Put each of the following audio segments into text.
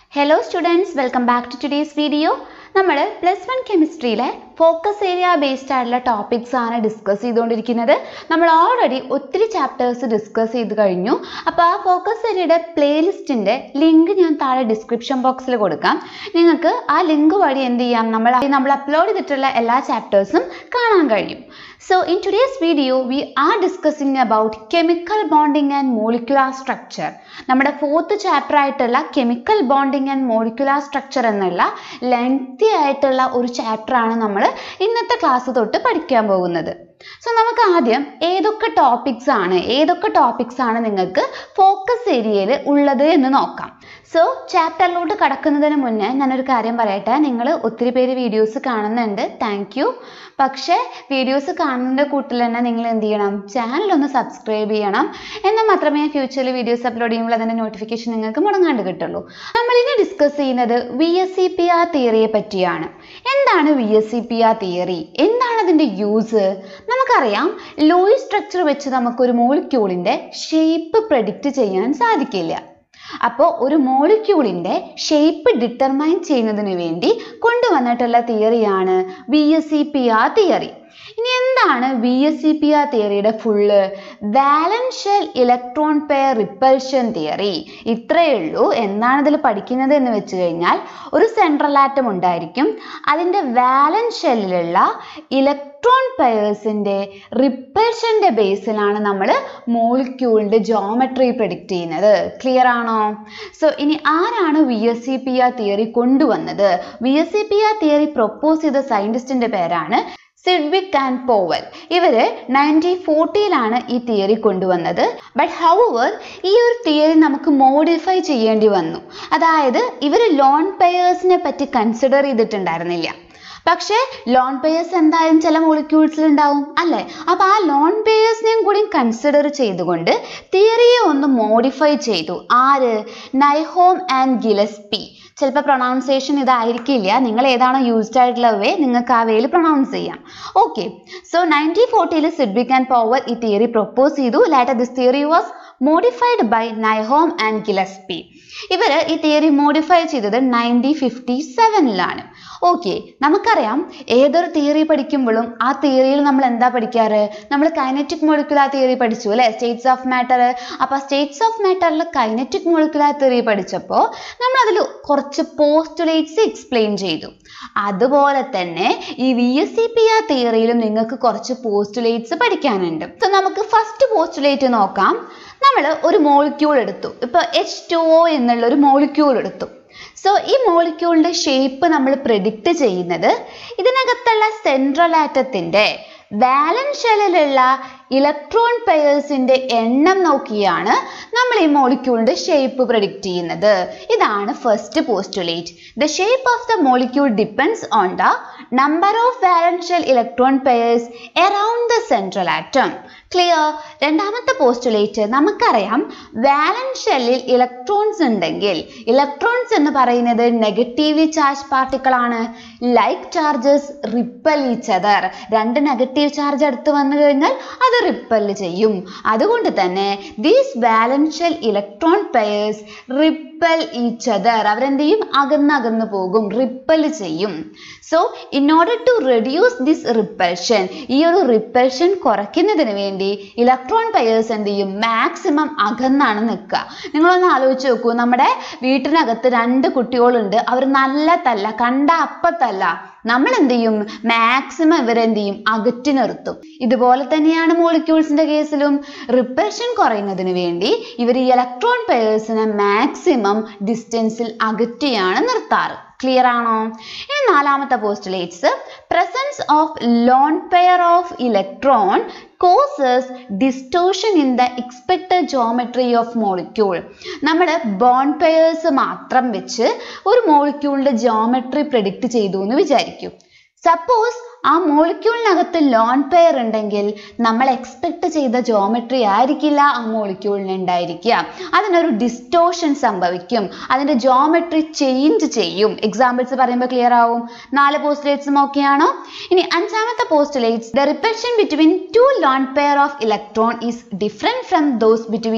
Hello students welcome back to today's video നമ്മൾ plus one കെമിസ്ട്രിയിലെ focus area based ആയിട്ടുള്ള topics ആണ് discuss ചെയ്തുകൊണ്ടിരിക്കുന്നത് നമ്മൾ ഓൾറെഡി ഒത്തിരി ചാപ്റ്റേഴ്സ് ഡിസ്കസ് ചെയ്ത് കഴിഞ്ഞു അപ്പോൾ ആ ഫോക്കസ് ഏരിയയുടെ പ്ലേലിസ്റ്റിൻ്റെ ലിങ്ക് ഞാൻ താഴെ ഡിസ്ക്രിപ്ഷൻ ബോക്സിൽ കൊടുക്കാം നിങ്ങൾക്ക് ആ ലിങ്ക് വഴി എന്ത് ചെയ്യാം നമ്മൾ നമ്മൾ അപ്ലോഡ് ചെയ്തിട്ടുള്ള എല്ലാ ചാപ്റ്റേഴ്സും കാണാൻ കഴിയും So in today's video, we are discussing about chemical bonding and molecular structure. നമ്മുടെ ഫോർത്ത് ചാപ്റ്റർ ആയിട്ടുള്ള chemical bonding and molecular structure എന്നുള്ള ലെങ്തി ആയിട്ടുള്ള ഒരു ചാപ്റ്റർ ആണ് നമ്മൾ ഇന്നത്തെ ക്ലാസ് തൊട്ട് പഠിക്കാൻ പോകുന്നത് സോ നമുക്ക് ആദ്യം ഏതൊക്കെ ടോപ്പിക്സ് ആണ് ഏതൊക്കെ ടോപ്പിക്സ് ആണ് നിങ്ങൾക്ക് ഫോക്കസ് ഏരിയയിൽ ഉള്ളത് എന്ന് നോക്കാം സോ ചാപ്റ്ററിലോട്ട് കടക്കുന്നതിന് മുന്നേ ഞാനൊരു കാര്യം പറയട്ടെ നിങ്ങൾ ഒത്തിരി പേര് വീഡിയോസ് കാണുന്നുണ്ട് താങ്ക് യു പക്ഷേ വീഡിയോസ് കാണുന്നതിൻ്റെ കൂട്ടിൽ തന്നെ നിങ്ങൾ എന്ത് ചെയ്യണം ചാനൽ ഒന്ന് സബ്സ്ക്രൈബ് ചെയ്യണം എന്നാൽ മാത്രമേ ഫ്യൂച്ചറിൽ വീഡിയോസ് അപ്ലോഡ് ചെയ്യുമ്പോൾ അതിൻ്റെ നോട്ടിഫിക്കേഷൻ നിങ്ങൾക്ക് മുടങ്ങാണ്ട് കിട്ടുള്ളൂ നമ്മളിനി ഡിസ്കസ് ചെയ്യുന്നത് V S C P R തിയറിയെ പറ്റിയാണ് എന്താണ് V S C P R theory എന്താണ് അതിൻ്റെ യൂസ് നമുക്കറിയാം ലോയി സ്ട്രക്ചർ വെച്ച് നമുക്കൊരു മോളിക്യൂളിൻ്റെ ഷേപ്പ് പ്രഡിക്റ്റ് ചെയ്യാൻ സാധിക്കില്ല അപ്പോൾ ഒരു മോളിക്യൂളിൻ്റെ ഷേപ്പ് ഡിറ്റർമൈൻ ചെയ്യുന്നതിന് വേണ്ടി കൊണ്ടുവന്നിട്ടുള്ള തിയറിയാണ് V S C P R theory ഇനി എന്താണ് V S C P R തിയറിയുടെ full valence shell electron pair repulsion theory ഇത്രയേ ഉള്ളൂ എന്താണ് ഇതിൽ പഠിക്കുന്നത് എന്ന് വെച്ച് കഴിഞ്ഞാൽ ഒരു സെൻട്രൽ ആറ്റം ഉണ്ടായിരിക്കും അതിൻ്റെ വാലൻസ് ഷെല്ലിലുള്ള ഇലക്ട്രോൺ പെയേഴ്സിൻ്റെ റിപ്പൽഷൻ്റെ ബേസിലാണ് നമ്മൾ മോളിക്യൂളിൻ്റെ ജോമെട്രി പ്രഡിക്റ്റ് ചെയ്യുന്നത് ക്ലിയർ ആണോ സോ ഇനി ആരാണ് V S C P R theory കൊണ്ടുവന്നത് V S C P R theory propose ചെയ്ത സയൻറ്റിസ്റ്റിൻ്റെ പേരാണ് സിഡ്വിക് ആൻഡ് പോവൽ ഇവര് നയൻറ്റീൻ ഫോർട്ടിയിലാണ് ഈ തിയറി കൊണ്ടുവന്നത് ബട്ട് ഹൗവർ ഈ ഒരു തിയറി നമുക്ക് മോഡിഫൈ ചെയ്യേണ്ടി വന്നു അതായത് ഇവർ ലോൺ പെയേഴ്സിനെ പറ്റി കൺസിഡർ ചെയ്തിട്ടുണ്ടായിരുന്നില്ല പക്ഷേ ലോൺ പേയേഴ്സ് എന്തായാലും ചില മോളിക്യൂൾസിൽ ഉണ്ടാവും അല്ലേ അപ്പോൾ ആ ലോൺ പേയേഴ്സിനെയും കൂടി കൺസിഡർ ചെയ്തുകൊണ്ട് തിയറിയെ ഒന്ന് മോഡിഫൈ ചെയ്തു ആര് നൈഹോം ആൻഡ് ഗിലസ്പി ചിലപ്പോൾ പ്രൊണൗൺസിയേഷൻ ഇതായിരിക്കില്ല നിങ്ങൾ ഏതാണോ യൂസ്ഡ് ആയിട്ടുള്ള വേ നിങ്ങൾക്ക് ആ വേയിൽ പ്രൊണൗൺസ് ചെയ്യാം ഓക്കെ സോ നയൻറ്റീൻ ഫോർട്ടിയിൽ സിഡ്വിക് ആൻഡ് പവർ ഈ തിയറി പ്രൊപ്പോസ് ചെയ്തു later this theory was modified by നൈഹോം ആൻഡ് ഗിലസ്പി ഇവർ ഈ തിയറി മോഡിഫൈ ചെയ്തത് നയൻറ്റീൻ ഫിഫ്റ്റി സെവനിലാണ് ഓക്കെ നമുക്കറിയാം ഏതൊരു തിയറി പഠിക്കുമ്പോഴും ആ തിയറിയിൽ നമ്മൾ എന്താ പഠിക്കാറ് നമ്മൾ കൈനറ്റിക് മോളിക്കുലാർ തിയറി പഠിച്ചു അല്ലേ സ്റ്റേറ്റ്സ് ഓഫ് മാറ്റർ അപ്പോൾ സ്റ്റേറ്റ്സ് ഓഫ് മാറ്ററിൽ കൈനറ്റിക് മോളിക്കുലാർ തിയറി പഠിച്ചപ്പോൾ നമ്മൾ അതിൽ കുറച്ച് പോസ്റ്റുലേറ്റ്സ് എക്സ്പ്ലെയിൻ ചെയ്തു അതുപോലെ തന്നെ ഈ V S C P R തിയറിയിലും നിങ്ങൾക്ക് കുറച്ച് പോസ്റ്റുലേറ്റ്സ് പഠിക്കാനുണ്ട് സോ നമുക്ക് ഫസ്റ്റ് പോസ്റ്റുലേറ്റ് നോക്കാം നമ്മൾ ഒരു മോളിക്യൂൾ എടുത്തു ഇപ്പോൾ എച്ച് ടു ഒ എന്നുള്ള ഒരു മോളിക്യൂൾ എടുത്തു സോ ഈ മോളിക്യൂളിൻ്റെ ഷേപ്പ് നമ്മൾ പ്രെഡിക്റ്റ് ചെയ്യുന്നത് ഇതിനകത്തുള്ള സെൻട്രൽ ആറ്റത്തിൻ്റെ വാലൻസ് ഷെല്ലിലുള്ള ഇലക്ട്രോൺ പെയേഴ്സിന്റെ എണ്ണം നോക്കിയാണ് നമ്മൾ ഈ മോളിക്യൂളിന്റെ ഷേപ്പ് പ്രഡിക്റ്റ് ചെയ്യുന്നത് ഇതാണ് first postulate the shape of the molecule depends on the number of valence shell electron pairs around the central atom clear രണ്ടാമത്തെ പോസ്റ്റുലേറ്റ് നമുക്കറിയാം വാലൻസ് ഷെല്ലിൽ ഇലക്ട്രോൺസ് ഉണ്ടെങ്കിൽ ഇലക്ട്രോൺസ് എന്ന് പറയുന്നത് നെഗറ്റീവ്ലി ചാർജ് പാർട്ടിക്കിൾ ആണ് like charges repel each other രണ്ട് negative charge അടുത്ത് വന്നു കഴിഞ്ഞാൽ അത് റിപ്പൽ ചെയ്യും അതുകൊണ്ട് തന്നെ these valence shell electron pairs repel each other അവരെന്ത് ചെയ്യും അകന്ന് അകന്ന് പോകും റിപ്പൽ ചെയ്യും so in order to reduce this repulsion ഈ ഒരു റിപ്പൽഷൻ കുറയ്ക്കുന്നതിന് വേണ്ടി ഇലക്ട്രോൺ പെയേഴ്സ് എന്ത് ചെയ്യും മാക്സിമം അകന്നാണ് നിൽക്കുക നിങ്ങളൊന്ന് ആലോചിച്ച് നോക്കൂ നമ്മുടെ വീട്ടിനകത്ത് രണ്ട് കുട്ടികളുണ്ട് അവർ നല്ല തല്ല കണ്ട അപ്പത്തല്ല നമ്മൾ എന്ത് ചെയ്യും മാക്സിമം ഇവരെന്ത് ചെയ്യും അകറ്റി നിർത്തും ഇതുപോലെ തന്നെയാണ് മോളിക്യൂൾസിന്റെ കേസിലും റിപ്പൽഷൻ കുറയുന്നതിന് വേണ്ടി ഇവർ ഈ ഇലക്ട്രോൺ പെയേഴ്സിനെ മാക്സിമം ഡിസ്റ്റൻസിൽ അകറ്റിയാണ് നിർത്താറ് ക്ലിയർ ആണോ ഇനി നാലാമത്തെ postulates presence of lone pair of electron causes distortion in the expected geometry of molecule നമ്മൾ ബോൺ പെയേഴ്സ് മാത്രം വെച്ച് ഒരു മോളിക്യൂളിൻ്റെ ജോമെട്രി പ്രെഡിക്റ്റ് ചെയ്തു എന്ന് വിചാരിക്കും സപ്പോസ് ആ മോളിക്യൂളിനകത്ത് ലോൺ പെയർ ഉണ്ടെങ്കിൽ നമ്മൾ എക്സ്പെക്ട് ചെയ്ത ജോമെട്രി ആയിരിക്കില്ല ആ മോളിക്യൂളിന് ഉണ്ടായിരിക്കുക അതിനൊരു ഡിസ്റ്റോഷൻ സംഭവിക്കും അതിൻ്റെ ജോമെട്രി ചേഞ്ച് ചെയ്യും എക്സാമ്പിൾസ് പറയുമ്പോൾ ക്ലിയർ ആവും നാല് പോസ്റ്റുലേറ്റ്സും ഓക്കെയാണോ ഇനി അഞ്ചാമത്തെ postulates the repulsion between two lone pair of electron is different from those between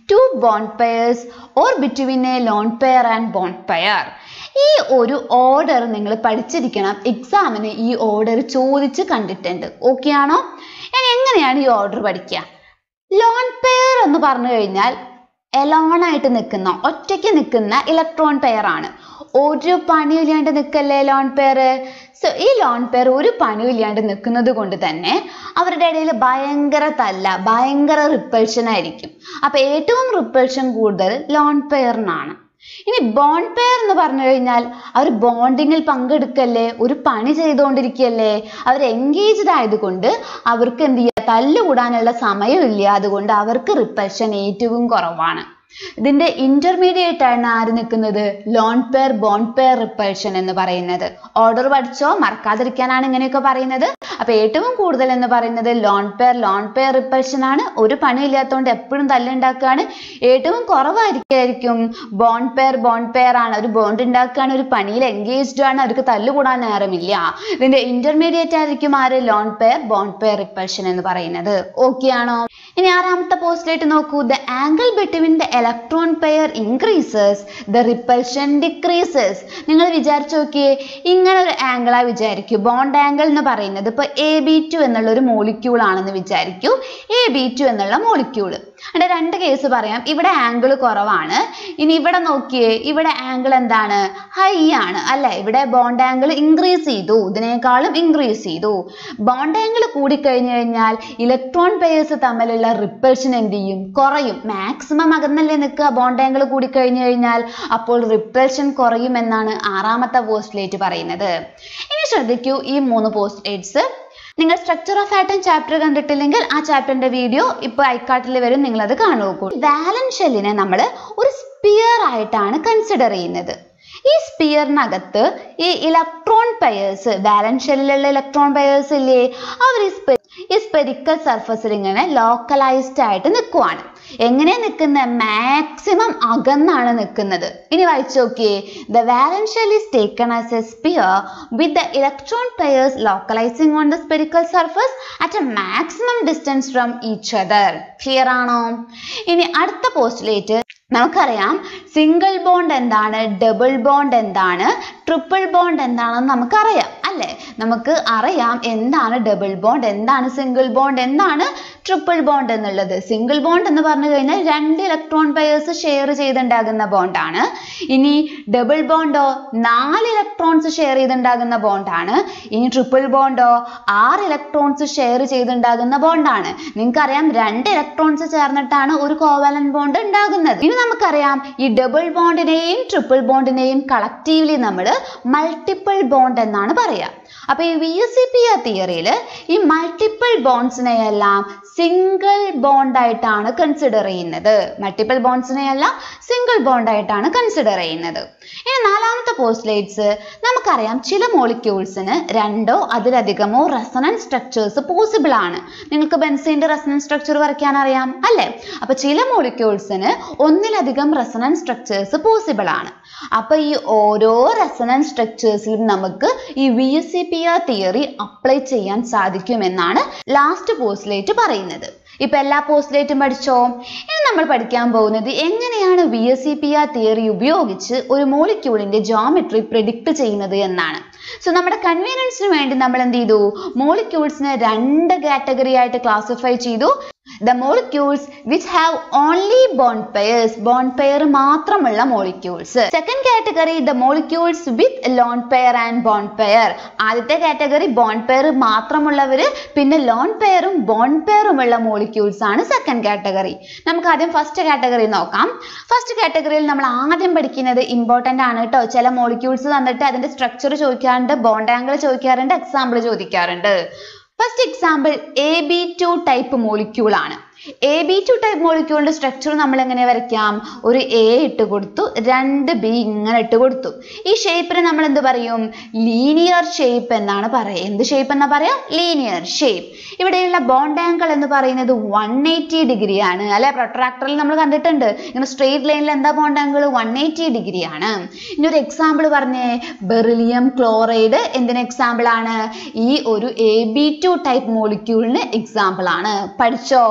two bond pairs or between a lone pair and bond pair ഈ ഒരു ഓർഡർ നിങ്ങൾ പഠിച്ചിരിക്കണം എക്സാമിന് ഈ ഓർഡർ ചോദിച്ച് കണ്ടിട്ടുണ്ട് ഓക്കെ ആണോ ഇനി എങ്ങനെയാണ് ഈ ഓർഡർ പഠിക്കുക ലോൺ പെയർ എന്ന് പറഞ്ഞു കഴിഞ്ഞാൽ എലോൺ ആയിട്ട് നിൽക്കുന്ന ഒറ്റയ്ക്ക് നിൽക്കുന്ന ഇലക്ട്രോൺ പെയർ ആണ് ഒരു പണിയും ഇല്ലാണ്ട് നിൽക്കല്ലേ ലോൺ പെയർ സോ ഈ ലോൺ പെയർ ഒരു പണിയും ഇല്ലാണ്ട് നിൽക്കുന്നത് കൊണ്ട് തന്നെ അവരുടെ ഇടയിൽ ഭയങ്കര തല്ല ഭയങ്കര റിപ്പൾഷൻ ആയിരിക്കും അപ്പൊ ഏറ്റവും റിപ്പൾഷൻ കൂടുതൽ ലോൺ പെയറിനാണ് ഇനി ബോണ്ട് പെയർ എന്ന് പറഞ്ഞു കഴിഞ്ഞാൽ അവർ ബോണ്ടിങ്ങിൽ പങ്കെടുക്കല്ലേ ഒരു പണി ചെയ്തുകൊണ്ടിരിക്കുകയല്ലേ അവർ എൻഗേജ്ഡ് ആയതുകൊണ്ട് അവർക്ക് എന്ത് ചെയ്യുക തല്ലുകൂടാനുള്ള സമയമില്ല അതുകൊണ്ട് അവർക്ക് റിപ്പൽഷൻ ഏറ്റവും കുറവാണ് ഇതിന്റെ ഇന്റർമീഡിയറ്റ് ആണ് ആര് നിൽക്കുന്നത് lone pair bond pair repulsion എന്ന് പറയുന്നത് ഓർഡർ പഠിച്ചോ മറക്കാതിരിക്കാനാണ് ഇങ്ങനെയൊക്കെ പറയുന്നത് അപ്പൊ ഏറ്റവും കൂടുതൽ എന്ന് പറയുന്നത് lone pair lone pair repulsion ആണ് ഒരു പണിയില്ലാത്തതുകൊണ്ട് എപ്പോഴും തല്ലുണ്ടാക്കുകയാണ് ഏറ്റവും കുറവായിരിക്കും ബോണ്ട് പെയർ ബോണ്ട് പെയർ ആണ് ഒരു ബോണ്ട് ഉണ്ടാക്കുകയാണ് ഒരു പണിയിൽ എൻഗേജ്ഡ് ആണ് അവർക്ക് തല്ലുകൂടാൻ നേരമില്ല ഇതിന്റെ ഇന്റർമീഡിയറ്റ് ആയിരിക്കും ആര് lone pair bond pair repulsion എന്ന് പറയുന്നത് ഓക്കെ ആണോ ഇനി ആറാമത്തെ പോസ്റ്റിലേക്ക് നോക്കൂ the angle between the electron pair increases the repulsion decreases നിങ്ങൾ വിചാരിച്ചു നോക്കിയേ ഇങ്ങനെ ഒരു ആംഗിളാ വിചാരിക്കൂ ബോണ്ട് ആംഗിൾ എന്ന് പറയുന്നത് ഇപ്പൊ എ ബി ടു എന്നുള്ള ഒരു മോളിക്യൂൾ ആണെന്ന് വിചാരിക്കൂ എ ബി ടു എന്നുള്ള മോളിക്യൂള് അവിടെ രണ്ട് കേസ് പറയാം ഇവിടെ ആംഗിൾ കുറവാണ് ഇനി ഇവിടെ നോക്കിയേ ഇവിടെ ആംഗിൾ എന്താണ് ഹൈ ആണ് അല്ലെ ഇവിടെ ബോണ്ട് ആംഗിൾ ഇൻക്രീസ് ചെയ്തു ഇതിനേക്കാളും ഇൻക്രീസ് ചെയ്തു ബോണ്ട് ആംഗിൾ കൂടിക്കഴിഞ്ഞു കഴിഞ്ഞാൽ ഇലക്ട്രോൺ പെയേഴ്സ് തമ്മിലുള്ള റിപ്പൽഷൻ എന്ത് ചെയ്യും കുറയും മാക്സിമം അകന്നല്ലേ നിൽക്കുക ബോണ്ട് ആംഗിൾ കൂടിക്കഴിഞ്ഞു കഴിഞ്ഞാൽ അപ്പോൾ റിപ്പൽഷൻ കുറയും എന്നാണ് ആറാമത്തെ പോസ്റ്റിലേറ്റ് പറയുന്നത് ഇനി ശ്രദ്ധിക്കൂ ഈ മൂന്ന് പോസ്റ്റ്ലേറ്റ്സ് നിങ്ങൾ സ്ട്രക്ചർ ഓഫ് ആറ്റം ചാപ്റ്റർ കണ്ടിട്ടില്ലെങ്കിൽ ആ ചാപ്റ്ററിന്റെ വീഡിയോ ഇപ്പോൾ ഐക്കാട്ടിൽ വരും നിങ്ങൾ അത് കാണുക വാലൻ ഷെല്ലിനെ നമ്മൾ ഒരു സ്പിയർ ആയിട്ടാണ് കൺസിഡർ ചെയ്യുന്നത് ഈ സ്പിയറിനകത്ത് ഈ ഇലക്ട്രോൺ പെയേഴ്സ് വാലൻ ഷെല്ലിലുള്ള ഇലക്ട്രോൺ പെയേഴ്സ് ഇല്ലേ അവർ ഈ സ്പെ ഈ സ്പെരിക്കൽ സർഫസിൽ ഇങ്ങനെ ലോക്കലൈസ്ഡ് ആയിട്ട് നിൽക്കുവാണ് എങ്ങനെ നിൽക്കുന്ന മാക്സിമം അകന്നാണ് നിൽക്കുന്നത് ഇനി വായിച്ചു നോക്കിയേ the valence shell is taken as a sphere with the electron pairs localising on the spherical surface at a maximum distance from each other clear ആണോ ഇനി അടുത്ത പോസ്റ്റിലേറ്റ് നമുക്കറിയാം സിംഗിൾ ബോണ്ട് എന്താണ് ഡബിൾ ബോണ്ട് എന്താണ് ട്രിപ്പിൾ ബോണ്ട് എന്താണെന്ന് നമുക്കറിയാം അല്ലേ നമുക്ക് അറിയാം എന്താണ് ഡബിൾ ബോണ്ട് എന്താണ് സിംഗിൾ ബോണ്ട് എന്താണ് ട്രിപ്പിൾ ബോണ്ട് എന്നുള്ളത് സിംഗിൾ ബോണ്ട് എന്ന് പറഞ്ഞു കഴിഞ്ഞാൽ രണ്ട് ഇലക്ട്രോൺ പെയേഴ്സ് ഷെയർ ചെയ്തുണ്ടാകുന്ന ബോണ്ടാണ് ഇനി ഡബിൾ ബോണ്ടോ നാല് ഇലക്ട്രോൺസ് ഷെയർ ചെയ്തുണ്ടാകുന്ന ബോണ്ടാണ് ഇനി ട്രിപ്പിൾ ബോണ്ടോ ആറ് ഇലക്ട്രോൺസ് ഷെയർ ചെയ്തുണ്ടാകുന്ന ബോണ്ടാണ് നിങ്ങൾക്കറിയാം രണ്ട് ഇലക്ട്രോൺസ് ചേർന്നിട്ടാണ് ഒരു കോവാലൻ ബോണ്ട് ഉണ്ടാകുന്നത് ഇനി നമുക്കറിയാം ഈ ഡബിൾ ബോണ്ടിനെയും ട്രിപ്പിൾ ബോണ്ടിനെയും കളക്റ്റീവ്ലി നമ്മൾ മൾട്ടിപ്പിൾ ബോണ്ട് എന്നാണ് പറയുക അപ്പൊ ഈ V S C P R തിയറിയിൽ ഈ മൾട്ടിപ്പിൾ ബോണ്ട്സിനെ എല്ലാം സിംഗിൾ ബോണ്ട് ആയിട്ടാണ് കൺസിഡർ ചെയ്യുന്നത് മൾട്ടിപ്പിൾ ബോണ്ട്സിനെ എല്ലാം സിംഗിൾ ബോണ്ട് ആയിട്ടാണ് കൺസിഡർ ചെയ്യുന്നത് ഇനി നാലാമത്തെ പോസ്റ്റ്ലേറ്റ്സ് നമുക്കറിയാം ചില മോളിക്യൂൾസിന് രണ്ടോ അതിലധികമോ റെസണൻസ് സ്ട്രക്ചേഴ്സ് പോസിബിൾ ആണ് നിങ്ങൾക്ക് ബെൻസീൻ്റെ റെസണൻസ് സ്ട്രക്ചർ വരയ്ക്കാൻ അറിയാം അല്ലേ അപ്പൊ ചില മോളിക്യൂൾസിന് ഒന്നിലധികം റെസണൻസ് സ്ട്രക്ചേഴ്സ് പോസിബിൾ ആണ് അപ്പൊ ഈ ഓരോ റെസണൻസ് സ്ട്രക്ചേഴ്സിലും നമുക്ക് ഈ V S C P R theory apply ചെയ്യാൻ സാധിക്കുമെന്നാണ് ലാസ്റ്റ് പോസ്റ്റിലേറ്റ് പറയുന്നത് ഇപ്പൊ എല്ലാ പോസ്റ്റിലേറ്റും പഠിച്ചോ ഇനി നമ്മൾ പഠിക്കാൻ പോകുന്നത് എങ്ങനെയാണ് V S C P R theory ഉപയോഗിച്ച് ഒരു മോളിക്യൂളിന്റെ ജോമെട്രി പ്രിഡിക്റ്റ് ചെയ്യുന്നത് എന്നാണ് സോ നമ്മുടെ കൺവീനിയൻസിന് വേണ്ടി നമ്മൾ എന്ത് ചെയ്തു മോളിക്യൂൾസിനെ രണ്ട് കാറ്റഗറി ആയിട്ട് ക്ലാസിഫൈ ചെയ്തു the molecules which have only bond pairs bond pair മാത്രമുള്ള molecules second category the molecules with lone pair and bond pair ആദ്യത്തെ കാറ്റഗറി ബോണ്ട് പെയർ മാത്രമുള്ളവര് പിന്നെ ലോൺ പെയറും ബോണ്ട് പെയറുമുള്ള മോളിക്യൂൾസ് ആണ് സെക്കൻഡ് കാറ്റഗറി നമുക്ക് ആദ്യം ഫസ്റ്റ് കാറ്റഗറി നോക്കാം ഫസ്റ്റ് കാറ്റഗറിയിൽ നമ്മൾ ആദ്യം പഠിക്കുന്നത് ഇമ്പോർട്ടൻ്റ് ആണ് കേട്ടോ ചില മോളിക്യൂൾസ് തന്നിട്ട് അതിന്റെ സ്ട്രക്ചർ ചോദിക്കാറുണ്ട് ബോണ്ട് ആംഗിൾ ചോദിക്കാറുണ്ട് എക്സാമ്പിൾ ചോദിക്കാറുണ്ട് first example A B two type molecule ആണ് എ ബി ടു ടൈപ്പ് മോളിക്യൂളിന്റെ സ്ട്രക്ചർ നമ്മൾ എങ്ങനെ വരയ്ക്കാം ഒരു എ ഇട്ട് കൊടുത്തു രണ്ട് ബി ഇങ്ങനെ ഇട്ട് കൊടുത്തു ഈ ഷേപ്പിന് നമ്മൾ എന്ത് പറയും ലീനിയർ ഷേപ്പ് എന്നാണ് പറയുക എന്ത് ഷേപ്പ് എന്നാ പറയാ ലീനിയർ ഷേപ്പ് ഇവിടെയുള്ള ബോണ്ട് ആംഗിൾ എന്ന് പറയുന്നത് വൺ എയ്റ്റി ഡിഗ്രി ആണ് അല്ലെ പ്രൊട്രാക്ടറിൽ നമ്മൾ കണ്ടിട്ടുണ്ട് ഇങ്ങനെ സ്ട്രെയിറ്റ് ലൈനിൽ എന്താ bond angle one eighty degree ആണ് ഇനി ഒരു എക്സാമ്പിൾ പറഞ്ഞേ ബെറിലിയം ക്ലോറൈഡ് എന്തിന് എക്സാമ്പിൾ ആണ് ഈ ഒരു എ ബി ടു ടൈപ്പ് മോളിക്യൂളിന് എക്സാമ്പിൾ ആണ് പഠിച്ചോ എ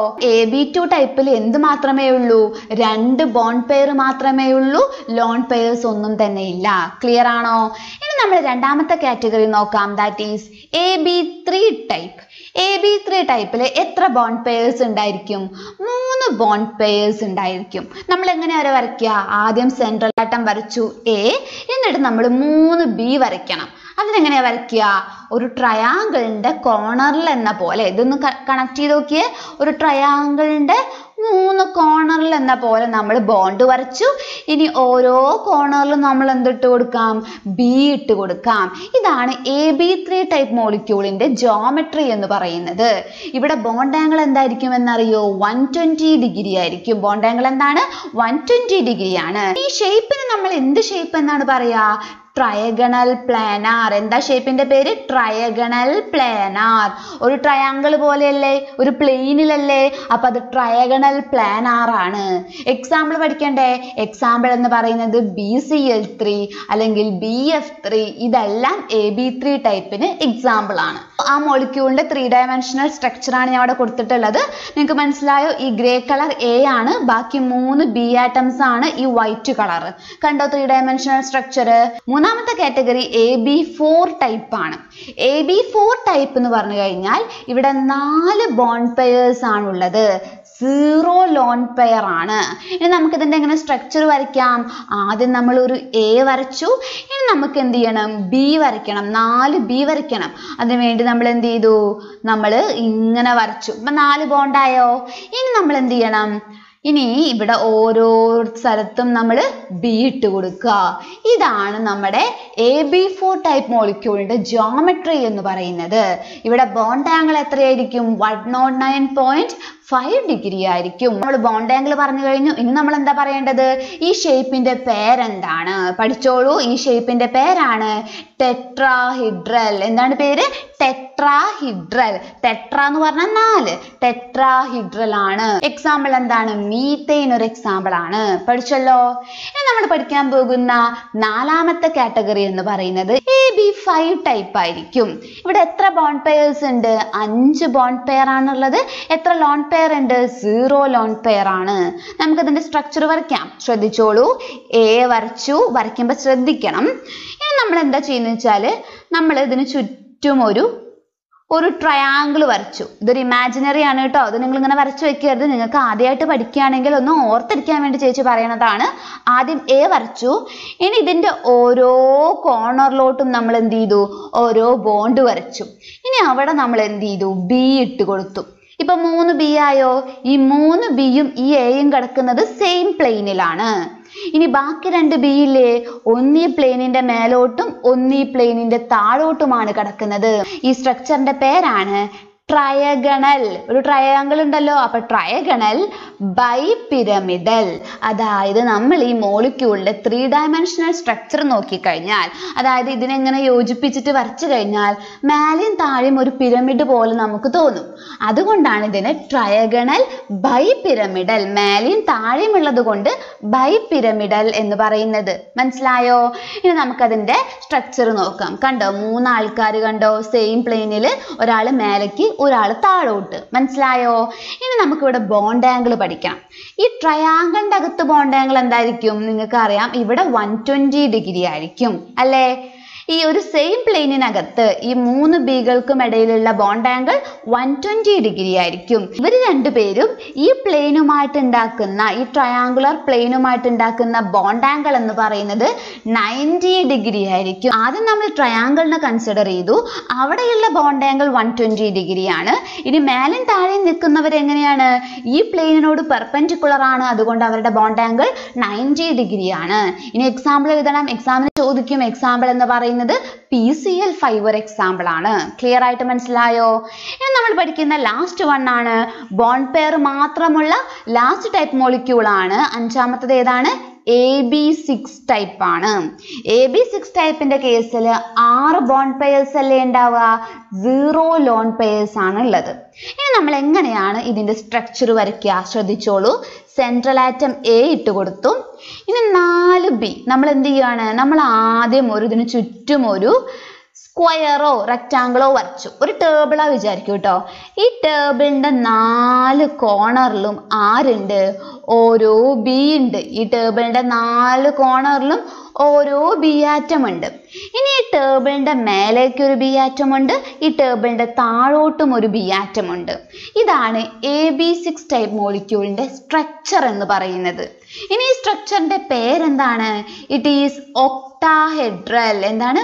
ബി ടു ടൈപ്പിൽ എന്ത് മാത്രമേ ഉള്ളൂ രണ്ട് ബോണ്ട് പെയർ മാത്രമേ ഉള്ളൂ ലോൺ പെയേഴ്സ് ഒന്നും തന്നെ ഇല്ല ക്ലിയർ ആണോ ഇനി നമ്മൾ രണ്ടാമത്തെ കാറ്റഗറി നോക്കാം that is A B three type A B three ടൈപ്പിൽ എത്ര ബോണ്ട് പെയേഴ്സ് ഉണ്ടായിരിക്കും മൂന്ന് ബോണ്ട് പെയേഴ്സ് ഉണ്ടായിരിക്കും നമ്മൾ എങ്ങനെയാ വരെ വരയ്ക്കുക ആദ്യം സെൻട്രൽ ആട്ടം വരച്ചു എ എന്നിട്ട് നമ്മൾ മൂന്ന് ബി വരയ്ക്കണം അതിനെങ്ങനെയാ വരയ്ക്കുക ഒരു ട്രയാങ്കിളിന്റെ കോർണറിൽ എന്ന പോലെ ഇതൊന്ന് കണക്ട് ചെയ്ത് നോക്കിയേ ഒരു ട്രയാങ്കിളിന്റെ മൂന്ന് കോർണറിൽ എന്ന പോലെ നമ്മൾ ബോണ്ട് വരച്ചു ഇനി ഓരോ കോർണറിലും നമ്മൾ എന്തിട്ട് കൊടുക്കാം ബി ഇട്ട് കൊടുക്കാം ഇതാണ് എ ബി ത്രീ ടൈപ്പ് മോളിക്യൂളിന്റെ ജോമെട്രി എന്ന് പറയുന്നത് ഇവിടെ ബോണ്ട് ആംഗിൾ എന്തായിരിക്കും എന്നറിയോ വൺ ട്വന്റി ഡിഗ്രി ആയിരിക്കും ബോണ്ട് ആംഗിൾ എന്താണ് വൺ ട്വന്റി ഡിഗ്രി ആണ് ഈ ഷേപ്പിന് നമ്മൾ എന്ത് ഷേപ്പ് എന്നാണ് പറയാ ട്രയഗണൽ പ്ലാനാർ എന്താ ഷേപ്പിന്റെ പേര് ട്രയഗണൽ പ്ലാനാർ ഒരു ട്രയാങ്കിൾ പോലെയല്ലേ ഒരു പ്ലെയിനിലല്ലേ അപ്പൊ അത് ട്രയഗണൽ പ്ലാനാർ ആണ് എക്സാമ്പിൾ പഠിക്കണ്ടേ എക്സാമ്പിൾ എന്ന് പറയുന്നത് ബി സി എൽ ത്രീ അല്ലെങ്കിൽ ബി എഫ് ത്രീ ഇതെല്ലാം എ ബി ത്രീ ടൈപ്പിന് എക്സാമ്പിൾ ആണ് ആ മോളിക്യൂളിന്റെ ത്രീ ഡയമെൻഷണൽ സ്ട്രക്ചർ ആണ് ഞാൻ അവിടെ കൊടുത്തിട്ടുള്ളത് നിങ്ങൾക്ക് മനസ്സിലായോ ഈ ഗ്രേ കളർ എ ആണ് ബാക്കി മൂന്ന് ബി ആറ്റംസ് ആണ് ഈ വൈറ്റ് കളർ കണ്ടോ ത്രീ ഡയമെൻഷണൽ സ്ട്രക്ചർ മൂന്നാമത്തെ category A B four type ആണ് എ ബി ഫോർ ടൈപ്പ് എന്ന് പറഞ്ഞു കഴിഞ്ഞാൽ ഇവിടെ നാല് ബോണ്ട് പെയേഴ്സ് ആണുള്ളത് സീറോ ലോൺ പെയർ ആണ് ഇനി നമുക്ക് ഇതിന്റെ എങ്ങനെ സ്ട്രക്ചർ വരയ്ക്കാം ആദ്യം നമ്മൾ ഒരു എ വരച്ചു ഇനി നമുക്ക് എന്ത് ചെയ്യണം ബി വരയ്ക്കണം നാല് ബി വരയ്ക്കണം അതിനു വേണ്ടി നമ്മൾ എന്ത് ചെയ്തു നമ്മൾ ഇങ്ങനെ വരച്ചു ഇപ്പൊ നാല് ബോണ്ടായോ ഇനി നമ്മൾ എന്ത് ചെയ്യണം ഇനി ഇവിടെ ഓരോ സ്ഥലത്തും നമ്മൾ ബി ഇട്ട് കൊടുക്കുക ഇതാണ് നമ്മുടെ എ ബി ഫോർ ടൈപ്പ് മോളിക്യൂളിന്റെ ജോമെട്രി എന്ന് പറയുന്നത് ഇവിടെ ബോണ്ട് ആംഗിൾ എത്രയായിരിക്കും one nought nine point five degree ആയിരിക്കും നമ്മൾ ബോണ്ട് ആംഗിൾ പറഞ്ഞു കഴിഞ്ഞു ഇനി നമ്മൾ എന്താ പറയേണ്ടത് ഈ ഷേപ്പിന്റെ പേരെന്താണ് പഠിച്ചോളൂ ഈ ഷേപ്പിന്റെ പേരാണ് ടെട്രാഹിഡ്രൽ എന്താണ് പേര് ടെട്രാഹിഡ്രൽ ടെട്ര എന്ന് പറഞ്ഞാൽ നാല് ടെട്രാഹിഡ്രൽ ആണ് എക്സാമ്പിൾ എന്താണ് മീത്തൈൻ ഒരു എക്സാമ്പിൾ ആണ് പഠിച്ചല്ലോ ഇനി നമ്മൾ പഠിക്കാൻ പോകുന്ന നാലാമത്തെ കാറ്റഗറി എന്ന് പറയുന്നത് എ ബി ഫൈവ് ടൈപ്പ് ആയിരിക്കും ഇവിടെ എത്ര ബോണ്ട് പെയേഴ്സ് ഉണ്ട് അഞ്ച് ബോണ്ട് പെയർ ആണുള്ളത് എത്ര ലോൺ പെയർ ഉണ്ട് സീറോ ലോൺ പെയർ ആണ് നമുക്ക് ഇതിന്റെ സ്ട്രക്ചർ വരയ്ക്കാം ശ്രദ്ധിച്ചോളൂ എ വരച്ചു വരയ്ക്കുമ്പോൾ ശ്രദ്ധിക്കണം ഇനി നമ്മൾ എന്താ ചെയ്യുന്നത് വെച്ചാൽ നമ്മൾ ഇതിന് ചുറ്റും ഒരു ഒരു ട്രയാങ്കിൾ വരച്ചു ഇതൊരു ഇമാജിനറി ആണ് കേട്ടോ അത് നിങ്ങൾ ഇങ്ങനെ വരച്ചു വെക്കരുത് നിങ്ങൾക്ക് ആദ്യമായിട്ട് പഠിക്കുകയാണെങ്കിൽ ഒന്ന് ഓർത്തിരിക്കാൻ വേണ്ടി ചേച്ചി പറയണതാണ് ആദ്യം എ വരച്ചു ഇനി ഇതിന്റെ ഓരോ കോർണറിലോട്ടും നമ്മൾ എന്ത് ചെയ്തു ഓരോ ബോണ്ട് വരച്ചു ഇനി അവിടെ നമ്മൾ എന്ത് ചെയ്തു ബി ഇട്ട് കൊടുത്തു ഇപ്പൊ മൂന്ന് ബി ആയോ ഈ മൂന്ന് ബിയും ഈ എയും കിടക്കുന്നത് സെയിം പ്ലെയിനിലാണ് ഇനി ബാക്കി രണ്ട് ബി ഇല്ലേ ഒന്നീ പ്ലെയിനിന്റെ മേലോട്ടും ഒന്നീ പ്ലെയിനിന്റെ താഴോട്ടുമാണ് കിടക്കുന്നത് ഈ സ്ട്രക്ചറിന്റെ പേരാണ് ട്രയഗണൽ ഒരു ട്രയാങ്കിൾ ഉണ്ടല്ലോ അപ്പൊ ട്രയഗണൽ ബൈ പിരമിഡൽ അതായത് നമ്മൾ ഈ മോളിക്യൂളിന്റെ ത്രീ ഡയമെൻഷണൽ സ്ട്രക്ചർ നോക്കിക്കഴിഞ്ഞാൽ അതായത് ഇതിനെങ്ങനെ യോജിപ്പിച്ചിട്ട് വരച്ചു കഴിഞ്ഞാൽ മേലെയും താഴെയും ഒരു പിരമിഡ് പോലെ നമുക്ക് തോന്നും അതുകൊണ്ടാണ് ഇതിന് ട്രയഗണൽ ബൈ പിരമിഡൽ മേലെയും താഴെയും ഉള്ളത് കൊണ്ട് ബൈ പിരമിഡൽ എന്ന് പറയുന്നത് മനസ്സിലായോ ഇനി നമുക്കതിന്റെ സ്ട്രക്ചർ നോക്കാം കണ്ടോ മൂന്ന് ആൾക്കാർ കണ്ടോ സെയിം പ്ലെയിനിൽ ഒരാൾ മേലേക്ക് ഒരാൾ താഴോട്ട് മനസ്സിലായോ ഇനി നമുക്കിവിടെ ബോണ്ട് ആംഗിൾ പഠിക്കണം ഈ ട്രയാങ്കിളിന്റെ അകത്ത് ബോണ്ട് ആംഗിൾ എന്തായിരിക്കും നിങ്ങൾക്ക് അറിയാം ഇവിടെ വൺ ട്വന്റി ഡിഗ്രി ആയിരിക്കും അല്ലേ ഈ ഒരു സെയിം പ്ലെയിനിനകത്ത് ഈ മൂന്ന് ബികൾക്കും ഇടയിലുള്ള bond angle one twenty degree ആയിരിക്കും ഇവർ രണ്ടുപേരും ഈ പ്ലെയിനുമായിട്ട് ഉണ്ടാക്കുന്ന ഈ ട്രയാങ്കുലർ പ്ലെയിനുമായിട്ട് ഉണ്ടാക്കുന്ന ബോണ്ട് ആംഗിൾ എന്ന് പറയുന്നത് നയൻറ്റി ഡിഗ്രി ആയിരിക്കും ആദ്യം നമ്മൾ ട്രയാങ്കിളിനെ കൺസിഡർ ചെയ്തു അവിടെയുള്ള bond angle one twenty degree ആണ് ഇനി മേലും താഴെയും നിൽക്കുന്നവർ എങ്ങനെയാണ് ഈ പ്ലെയിനിനോട് പെർപെൻഡിക്കുലർ ആണ് അതുകൊണ്ട് അവരുടെ ബോണ്ട് ആംഗിൾ നയൻറ്റി ഡിഗ്രി ആണ് ഇനി എക്സാമ്പിൾ എഴുതണം എക്സാമിന് ചോദിക്കും എക്സാമ്പിൾ എന്ന് പറയുന്നത് പി സി എൽ ഫൈവ് ഒരു എക്സാമ്പിൾ ആണ് ക്ലിയർ ആയിട്ട് മനസ്സിലായോ ഇനി നമ്മൾ പഠിക്കുന്ന ലാസ്റ്റ് വൺ ആണ് ബോണ്ട് പെയർ മാത്രമുള്ള ലാസ്റ്റ് ടൈപ്പ് മോളിക്യൂൾ ആണ് അഞ്ചാമത്തത് ഏതാണ് എ ബി സിക്സ് ടൈപ്പ് ആണ് എ ബി സിക്സ് ടൈപ്പിന്റെ കേസിൽ ആറ് ബോണ്ട് പെയേഴ്സ് അല്ലേ ഉണ്ടാവുക സീറോ ലോൺ പെയേഴ്സ് ആണ് ഉള്ളത് ഇനി നമ്മൾ എങ്ങനെയാണ് ഇതിന്റെ സ്ട്രക്ചർ വരയ്ക്കുക ശ്രദ്ധിച്ചോളൂ സെൻട്രൽ ആറ്റം എ ഇട്ട് കൊടുത്തു ഇനി നാല് ബി നമ്മൾ എന്ത് ചെയ്യുകയാണ് നമ്മൾ ആദ്യം ഒരു ഇതിന് ചുറ്റും ഒരു സ്ക്വയറോ റെക്റ്റാങ്കിളോ വരച്ചു ഒരു ടേബിളാ വിചാരിക്കൂ കേട്ടോ ഈ ടേബിളിന്റെ നാല് കോർണറിലും ആരുണ്ട് ഓരോ ബി ഉണ്ട് ഈ ടേബിളിന്റെ നാല് കോർണറിലും ഓരോ ബി ആറ്റം ഉണ്ട് ഇനി ഈ ടേബിളിന്റെ മേലേക്ക് ഒരു ബി ആറ്റം ഉണ്ട് ഈ ടേബിളിന്റെ താഴോട്ടും ഒരു ബി ആറ്റം ഉണ്ട് ഇതാണ് എ ബി സിക്സ് ടൈപ്പ് മോളിക്യൂളിന്റെ സ്ട്രക്ചർ എന്ന് പറയുന്നത് ഇനി ഈ സ്ട്രക്ചറിന്റെ പേരെന്താണ് ഇറ്റ് ഈസ് ഒക്ടാഹെഡ്രൽ എന്താണ്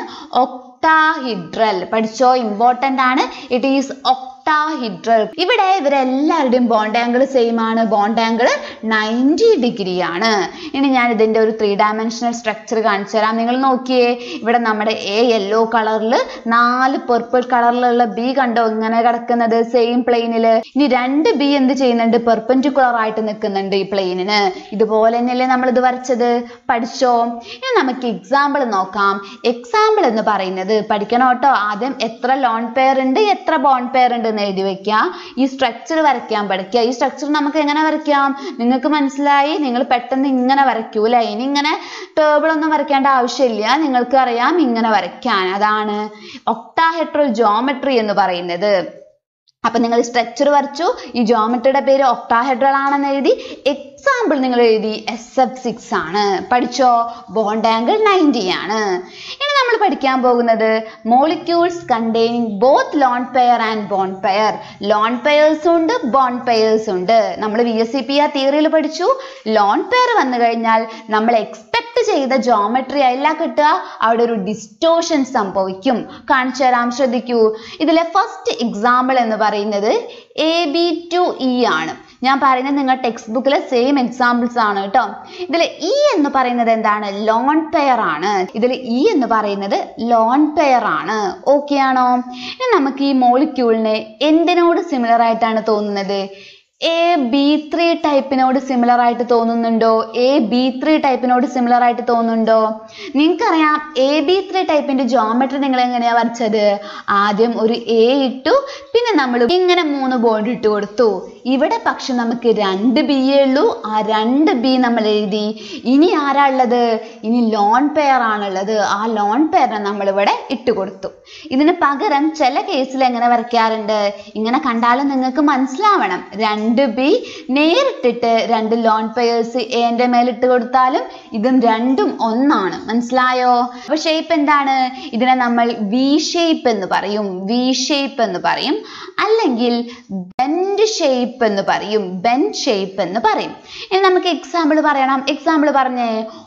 ഒക്ടാഹിഡ്രൽ പഠിച്ചോ ഇമ്പോർട്ടൻ്റ് ആണ് ഇറ്റ് ഈസ് ഒക്ടാഹിഡ്രൽ ഇവിടെ ഇവരെല്ലാവരുടെയും ബോണ്ട് ആംഗിൾ സെയിം ആണ് ബോണ്ട് ആംഗിൾ നയൻറ്റി ഡിഗ്രി ആണ് ഇനി ഞാൻ ഇതിന്റെ ഒരു ത്രീ ഡയമെൻഷണൽ സ്ട്രക്ചർ കാണിച്ചു തരാം നിങ്ങൾ നോക്കിയേ ഇവിടെ നമ്മുടെ എ യെല്ലോ കളറിൽ നാല് പെർപ്പിൾ കളറിലുള്ള ബി കണ്ടോ ഇങ്ങനെ കിടക്കുന്നത് സെയിം പ്ലെയിനിൽ ഇനി രണ്ട് ബി എന്ത് ചെയ്യുന്നുണ്ട് പെർപെൻഡിക്കുലർ ആയിട്ട് നിൽക്കുന്നുണ്ട് ഈ പ്ലെയിനിന് ഇതുപോലെ തന്നെയല്ലേ നമ്മൾ ഇത് വരച്ചത് പഠിച്ചോ ഇനി നമുക്ക് എക്സാമ്പിൾ നോക്കാം എക്സാമ്പിൾ എന്ന് പറയുന്നത് പഠിക്കണം കേട്ടോ ആദ്യം എത്ര ലോൺ പെയർ ഉണ്ട് എത്ര ബോണ്ട് പെയർ ഉണ്ട് എന്ന് എഴുതി വെക്കുക ഈ സ്ട്രക്ചർ വരയ്ക്കാൻ പഠിക്കുക ഈ സ്ട്രക്ചർ നമുക്ക് എങ്ങനെ വരയ്ക്കാം നിങ്ങൾക്ക് മനസ്സിലായി നിങ്ങൾ പെട്ടെന്ന് ഇങ്ങനെ വരയ്ക്കൂല ഇനി ഇങ്ങനെ ടേബിൾ ഒന്നും വരയ്ക്കേണ്ട ആവശ്യമില്ല നിങ്ങൾക്ക് അറിയാം ഇങ്ങനെ വരയ്ക്കാൻ അതാണ് ഒക്ടാഹെട്രൽ ജോമെട്രി എന്ന് പറയുന്നത് അപ്പൊ നിങ്ങൾ സ്ട്രക്ചർ വരച്ചു ഈ ജോമെട്രിയുടെ പേര് ഒക്ടാഹെഡ്രൽ ആണെന്ന് എഴുതി എക്സാമ്പിൾ നിങ്ങൾ എഴുതി എസ് എഫ് സിക്സ് ആണ് പഠിച്ചോ ബോണ്ട് ആംഗിൾ നയൻറ്റി ആണ് ഇനി നമ്മൾ പഠിക്കാൻ പോകുന്നത് molecules containing both lone pair and bond pair lone pairs ഉണ്ട് ബോണ്ട് പെയേഴ്സ് ഉണ്ട് നമ്മൾ വി എസ് സി പി ആ തിയറിയിൽ പഠിച്ചു ലോൺ പെയർ വന്നു കഴിഞ്ഞാൽ നമ്മൾ എക്സ്പെക്ട് ചെയ്ത ജോമെട്രി അല്ല കിട്ടുക അവിടെ ഒരു ഡിസ്റ്റോഷൻ സംഭവിക്കും കാണിച്ചു തരാം ശ്രദ്ധിക്കൂ ഇതിലെ ഫസ്റ്റ് എക്സാമ്പിൾ എന്ന് പറയുന്നത് എ ബി ടു ഇ ആണ് ഞാൻ പറയുന്നത് നിങ്ങൾ ടെക്സ്റ്റ് ബുക്കിലെ സെയിം എക്സാമ്പിൾസ് ആണ് കേട്ടോ ഇതിൽ ഇ എന്ന് പറയുന്നത് എന്താണ് ലോൺ പെയർ ആണ് ഇതിൽ ഇ എന്ന് പറയുന്നത് ലോൺ പെയർ ആണ് ഓക്കെ ആണോ ഇനി നമുക്ക് ഈ മോളിക്യൂളിന് എന്തിനോട് സിമിലർ ആയിട്ടാണ് തോന്നുന്നത് എ ബി ത്രീ ടൈപ്പിനോട് സിമിലർ ആയിട്ട് തോന്നുന്നുണ്ടോ എ ബി ത്രീ ടൈപ്പിനോട് സിമിലർ ആയിട്ട് തോന്നുന്നുണ്ടോ നിങ്ങൾക്കറിയാം എ ബി ത്രീ ടൈപ്പിന്റെ ജോമെട്രി നിങ്ങൾ എങ്ങനെയാ വരച്ചത് ആദ്യം ഒരു എ ഇട്ടു പിന്നെ നമ്മൾ ഇങ്ങനെ മൂന്ന് ബോണ്ട് ഇട്ട് കൊടുത്തു ഇവിടെ പക്ഷെ നമുക്ക് രണ്ട് ബി ഉള്ളൂ ആ രണ്ട് ബി നമ്മൾ എഴുതി ഇനി ആരാ ഉള്ളത് ഇനി ലോൺ പെയർ ആണുള്ളത് ആ ലോൺ പെയറിനെ നമ്മൾ ഇവിടെ ഇട്ട് കൊടുത്തു ഇതിന് പകരം ചില കേസിൽ എങ്ങനെ വരയ്ക്കാറുണ്ട് ഇങ്ങനെ കണ്ടാലും നിങ്ങൾക്ക് മനസ്സിലാവണം രണ്ട് ബി നേരിട്ടിട്ട് രണ്ട് ലോൺ പെയേഴ്സ് എന്റെ മേലിട്ട് കൊടുത്താലും ഇതും രണ്ടും ഒന്നാണ് മനസ്സിലായോ അപ്പൊ ഷേപ്പ് എന്താണ് ഇതിനെ നമ്മൾ വി ഷേപ്പ് എന്ന് പറയും വി ഷേപ്പ് എന്ന് പറയും അല്ലെങ്കിൽ ബെൻഡ് ഷേപ്പ് എന്ന് പറയും ബെൻഡ് ഷേപ്പ് എന്ന് പറയും ഇനി നമുക്ക് എക്സാമ്പിൾ പറയണം എക്സാമ്പിൾ പറഞ്ഞേ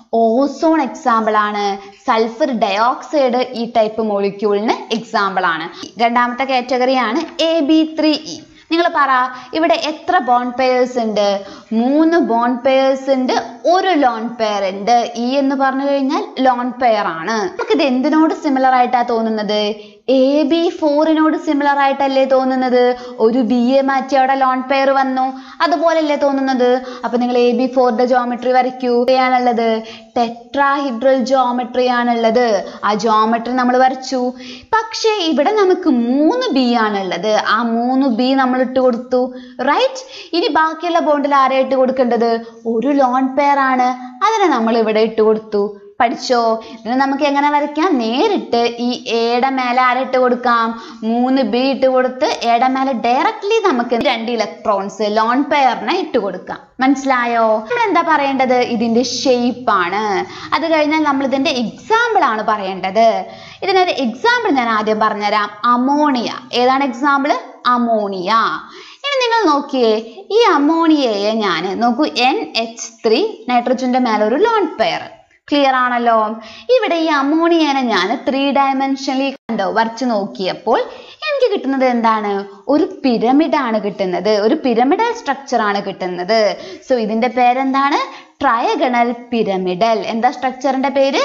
ഓസോൺ എക്സാമ്പിൾ ആണ് സൾഫർ ഡയോക്സൈഡ് ഈ ടൈപ്പ് മോളിക്യൂളിന് എക്സാമ്പിൾ ആണ് രണ്ടാമത്തെ കാറ്റഗറിയാണ് എ ബി ത്രീ ഇ നിങ്ങൾ പറ ഇവിടെ എത്ര ബോണ്ട് പെയേഴ്സ് ഉണ്ട് മൂന്ന് ബോണ്ട് പെയേഴ്സ് ഉണ്ട് ഒരു ലോൺ പെയർ ഉണ്ട് ഇ എന്ന് പറഞ്ഞു കഴിഞ്ഞാൽ ലോൺ പെയർ ആണ് നമുക്കിത് എന്തിനോട് സിമിലർ ആയിട്ടാ തോന്നുന്നത് എ ബി ഫോറിനോട് സിമിലർ ആയിട്ടല്ലേ തോന്നുന്നത് ഒരു ബി എ മാറ്റി അവിടെ ലോൺ പെയർ വന്നു അതുപോലല്ലേ തോന്നുന്നത് അപ്പൊ നിങ്ങൾ എ ബി ഫോറിന്റെ ജോമെട്രി വരയ്ക്കൂ ആണുള്ളത് ടെട്രാഹിഡ്രൽ ജോമെട്രി ആണുള്ളത് ആ ജോമെട്രി നമ്മൾ വരച്ചു പക്ഷേ ഇവിടെ നമുക്ക് മൂന്ന് ബി ആണുള്ളത് ആ മൂന്ന് ബി നമ്മൾ ഇട്ട് കൊടുത്തു റൈറ്റ് ഇനി ബാക്കിയുള്ള ബോണ്ടിൽ ആരെ ഇട്ട് കൊടുക്കേണ്ടത് ഒരു ലോൺ പെയർ ആണ് അതിനെ നമ്മൾ ഇവിടെ ഇട്ട് കൊടുത്തു പഠിച്ചോ ഇതിന് നമുക്ക് എങ്ങനെ വരയ്ക്കാം നേരിട്ട് ഈ എയുടെ മേലെ ആരിട്ട് കൊടുക്കാം മൂന്ന് ബി ഇട്ട് കൊടുത്ത് എയുടെ മേലെ ഡയറക്ട്ലി നമുക്ക് രണ്ട് ഇലക്ട്രോൺസ് ലോൺ പെയറിനെ ഇട്ട് കൊടുക്കാം മനസ്സിലായോ നമ്മൾ എന്താ പറയേണ്ടത് ഇതിന്റെ ഷേപ്പ് ആണ് അത് കഴിഞ്ഞാൽ നമ്മൾ ഇതിന്റെ എക്സാമ്പിൾ ആണ് പറയേണ്ടത് ഇതിനൊരു എക്സാമ്പിൾ ഞാൻ ആദ്യം പറഞ്ഞുതരാം അമോണിയ ഏതാണ് എക്സാമ്പിൾ അമോണിയ ഇനി നിങ്ങൾ നോക്കിയേ ഈ അമോണിയയെ ഞാൻ നോക്കൂ എൻ എച്ച് ത്രീ നൈട്രജന്റെ മേലെ ഒരു ലോൺ പെയർ ക്ലിയർ ആണല്ലോ ഇവിടെ ഈ അമോണിയനെ ഞാൻ ത്രീ ഡയമെൻഷനിൽ കണ്ടോ വരച്ചു നോക്കിയപ്പോൾ എനിക്ക് കിട്ടുന്നത് എന്താണ് ഒരു പിരമിഡ് ആണ് കിട്ടുന്നത് ഒരു പിരമിഡൽ സ്ട്രക്ചർ ആണ് കിട്ടുന്നത് സോ ഇതിന്റെ പേരെന്താണ് ട്രയഗണൽ പിരമിഡൽ എന്താ സ്ട്രക്ചറിന്റെ പേര്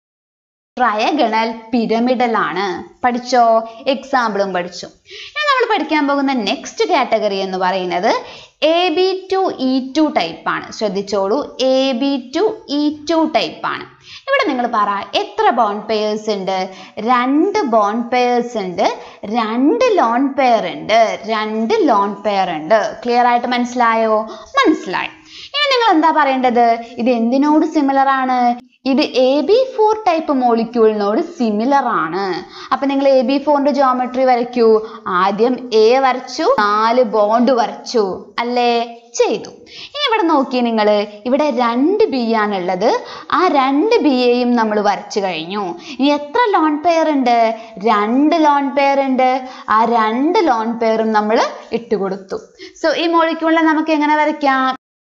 ട്രയഗണൽ പിരമിഡൽ ആണ് പഠിച്ചോ എക്സാമ്പിളും പഠിച്ചു ഇനി നമ്മൾ പഠിക്കാൻ പോകുന്ന നെക്സ്റ്റ് കാറ്റഗറി എന്ന് പറയുന്നത് A B two E two type ആണ് ശ്രദ്ധിച്ചോളൂ A B two E two type ആണ് ഇവിടെ നിങ്ങൾ പറ എത്ര ബോണ്ട് പെയേഴ്സ് ഉണ്ട് രണ്ട് ബോണ്ട് പെയേഴ്സ് ഉണ്ട് രണ്ട് ലോൺ പെയർ ഉണ്ട് രണ്ട് ലോൺ പെയർ ഉണ്ട് ക്ലിയർ ആയിട്ട് മനസ്സിലായോ മനസ്സിലായി ഇനി നിങ്ങൾ എന്താ പറയേണ്ടത് ഇത് എന്തിനോട് സിമിലർ ആണ് ഇത് എ ബി ഫോർ ടൈപ്പ് മോളിക്യൂളിനോട് സിമിലർ ആണ് അപ്പൊ നിങ്ങൾ എ ബി ഫോറിന്റെ ജോമെട്രി വരയ്ക്കൂ ആദ്യം എ വരച്ചു നാല് ബോണ്ട് വരച്ചു അല്ലേ ചെയ്തു ഇനി ഇവിടെ നോക്കി നിങ്ങൾ ഇവിടെ രണ്ട് ബി ആണുള്ളത് ആ രണ്ട് ബിയെയും നമ്മൾ വരച്ചു കഴിഞ്ഞു ഇനി എത്ര ലോൺ പെയർ ഉണ്ട് രണ്ട് ലോൺ പെയർ ഉണ്ട് ആ രണ്ട് ലോൺ പെയറും നമ്മൾ ഇട്ടുകൊടുത്തു സോ ഈ മോളിക്യൂളിനെ നമുക്ക് എങ്ങനെ വരയ്ക്കാം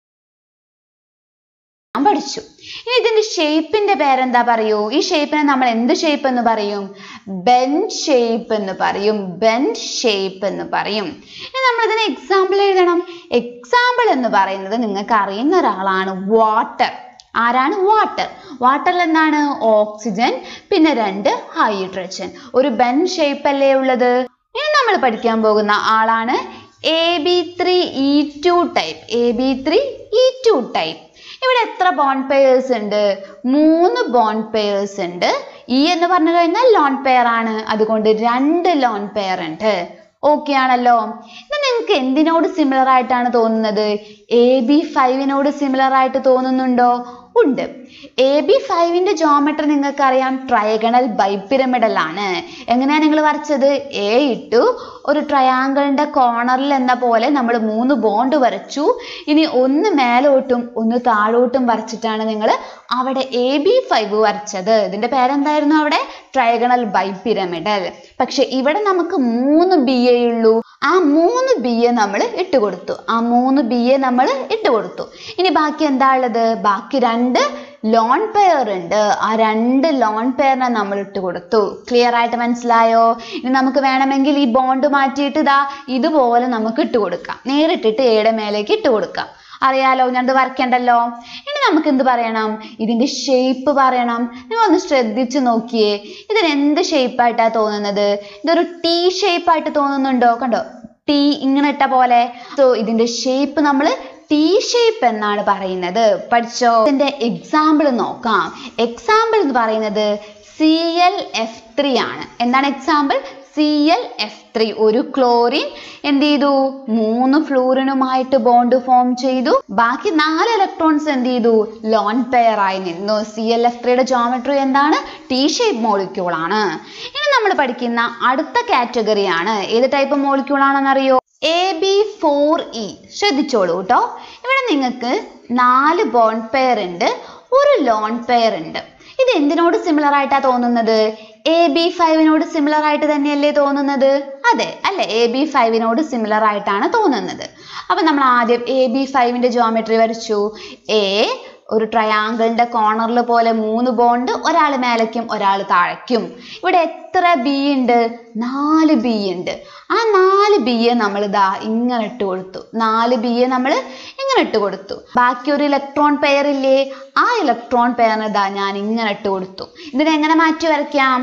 ഞാൻ പഠിച്ചു ഇനി ഇതിന്റെ ഷേപ്പിന്റെ പേരെന്താ പറയൂ ഈ ഷേപ്പിനെ നമ്മൾ എന്ത് ഷേപ്പ് എന്ന് പറയും ബെൻ ഷേപ്പ് എന്ന് പറയും ബെൻ ഷേപ്പ് എന്ന് പറയും ഇനി നമ്മൾ ഇതിന് എക്സാമ്പിൾ എഴുതണം എക്സാമ്പിൾ എന്ന് പറയുന്നത് നിങ്ങൾക്ക് അറിയുന്ന ഒരാളാണ് വാട്ടർ ആരാണ് വാട്ടർ വാട്ടറിൽ എന്താണ് ഓക്സിജൻ പിന്നെ രണ്ട് ഹൈഡ്രജൻ ഒരു ബെൻ ഷേപ്പ് അല്ലേ ഉള്ളത് ഇനി നമ്മൾ പഠിക്കാൻ പോകുന്ന ആളാണ് A B three E two type A B three E two type ഇവിടെ എത്ര ബോണ്ട് പെയേഴ്സ് ഉണ്ട് മൂന്ന് ബോണ്ട് പെയേഴ്സ് ഉണ്ട് ഇ എന്ന് പറഞ്ഞു കഴിഞ്ഞാൽ ലോൺ പെയർ ആണ് അതുകൊണ്ട് രണ്ട് ലോൺ പെയർ ഉണ്ട് ഓക്കെ ആണല്ലോ ഇത് നിങ്ങൾക്ക് എന്തിനോട് സിമിലർ ആയിട്ടാണ് തോന്നുന്നത് എ ബി ഫൈവിനോട് സിമിലർ ആയിട്ട് തോന്നുന്നുണ്ടോ ഉണ്ട് എ ബി ഫൈവിന്റെ ജോമെട്രി നിങ്ങൾക്കറിയാം ട്രയഗണൽ ബൈപ്പിരമിഡൽ ആണ് എങ്ങനെയാണ് നിങ്ങൾ വരച്ചത് എ ഇട്ടു ഒരു ട്രയാങ്കിളിന്റെ കോർണറിൽ എന്ന പോലെ നമ്മൾ മൂന്ന് ബോണ്ട് വരച്ചു ഇനി ഒന്ന് മേലോട്ടും ഒന്ന് താഴോട്ടും വരച്ചിട്ടാണ് നിങ്ങൾ അവിടെ എ ബി ഫൈവ് വരച്ചത് ഇതിന്റെ പേരെന്തായിരുന്നു അവിടെ ട്രയഗണൽ ബൈപ്പിരമിഡൽ പക്ഷെ ഇവിടെ നമുക്ക് മൂന്ന് ബി എ ഉള്ളൂ ആ മൂന്ന് ബി എ നമ്മൾ ഇട്ടുകൊടുത്തു ആ മൂന്ന് ബി എ നമ്മൾ ഇട്ടുകൊടുത്തു ഇനി ബാക്കി എന്താ ഉള്ളത് ബാക്കി രണ്ട് ലോൺ പെയർ ഉണ്ട് ആ രണ്ട് ലോൺ പെയറിനെ നമ്മൾ ഇട്ട് കൊടുത്തു ക്ലിയർ ആയിട്ട് മനസ്സിലായോ ഇനി നമുക്ക് വേണമെങ്കിൽ ഈ ബോണ്ട് മാറ്റിയിട്ട് ഇതാ ഇതുപോലെ നമുക്ക് ഇട്ട് കൊടുക്കാം നേരിട്ടിട്ട് എയുടെ മേലേക്ക് ഇട്ട് കൊടുക്കാം അറിയാലോ ഞാനത് വരയ്ക്കണ്ടല്ലോ ഇനി നമുക്ക് എന്ത് പറയണം ഇതിന്റെ ഷേപ്പ് പറയണം നിങ്ങൾ ഒന്ന് ശ്രദ്ധിച്ചു നോക്കിയേ ഇതിന് എന്ത് ഷേപ്പായിട്ടാ തോന്നുന്നത് ഇതൊരു ടീ ഷേപ്പായിട്ട് തോന്നുന്നുണ്ടോ കണ്ടോ ടീ ഇങ്ങനെ ഇട്ട പോലെ സോ ഇതിന്റെ ഷേപ്പ് നമ്മൾ ടി ഷേപ്പ് എന്നാണ് പറയുന്നത് പഠിച്ചോ ഇതിന്റെ എക്സാമ്പിൾ നോക്കാം എക്സാമ്പിൾ എന്ന് പറയുന്നത് സി എൽ എഫ് ത്രീ ആണ് എന്താണ് example C L F three ഒരു ക്ലോറിൻ എന്ത് ചെയ്തു മൂന്ന് ഫ്ലൂറിനുമായിട്ട് ബോണ്ട് ഫോം ചെയ്തു ബാക്കി നാല് ഇലക്ട്രോൺസ് എന്ത് ചെയ്തു ലോൺ പെയർ ആയി നിന്നു സി എൽ എഫ് ത്രീയുടെ ജോമെട്രി എന്താണ് ടി ഷേപ്പ് മോളിക്യൂൾ ആണ് ഇനി നമ്മൾ പഠിക്കുന്ന അടുത്ത കാറ്റഗറിയാണ് ഏത് ടൈപ്പ് മോളിക്യൂൾ ആണെന്നറിയോ എ ബി ഫോർ ഇ ശ്രദ്ധിച്ചോളൂ കേട്ടോ ഇവിടെ നിങ്ങൾക്ക് നാല് ബോണ്ട് പെയർ ഉണ്ട് ഒരു ലോൺ പെയർ ഉണ്ട് ഇത് എന്തിനോട് സിമിലർ ആയിട്ടാ തോന്നുന്നത് എ ബി ഫൈവിനോട് സിമിലർ ആയിട്ട് തന്നെയല്ലേ തോന്നുന്നത് അതെ അല്ലെ എ ബി ഫൈവിനോട് സിമിലർ ആയിട്ടാണ് തോന്നുന്നത് അപ്പൊ നമ്മൾ ആദ്യം എ ബി ഫൈവിന്റെ ജോമെട്രി വരച്ചു എ ഒരു ട്രയാങ്കിളിന്റെ കോർണറിൽ പോലെ മൂന്ന് ബോണ്ട് ഒരാൾ മേലയ്ക്കും ഒരാൾ താഴയ്ക്കും ഇവിടെ എത്ര ബി ഉണ്ട് നാല് ബി ഉണ്ട് ആ നാല് ബിയെ നമ്മൾ ഇതാ ഇങ്ങനെ ഇട്ട് കൊടുത്തു നാല് ബിയെ നമ്മൾ ഇങ്ങനെ ഇട്ട് കൊടുത്തു ബാക്കി ഒരു ഇലക്ട്രോൺ പെയർ ഇല്ലേ ആ ഇലക്ട്രോൺ പെയറിന് ഇതാ ഞാൻ ഇങ്ങനെ ഇട്ട് കൊടുത്തു ഇതിനെ എങ്ങനെ മാറ്റി വരയ്ക്കാം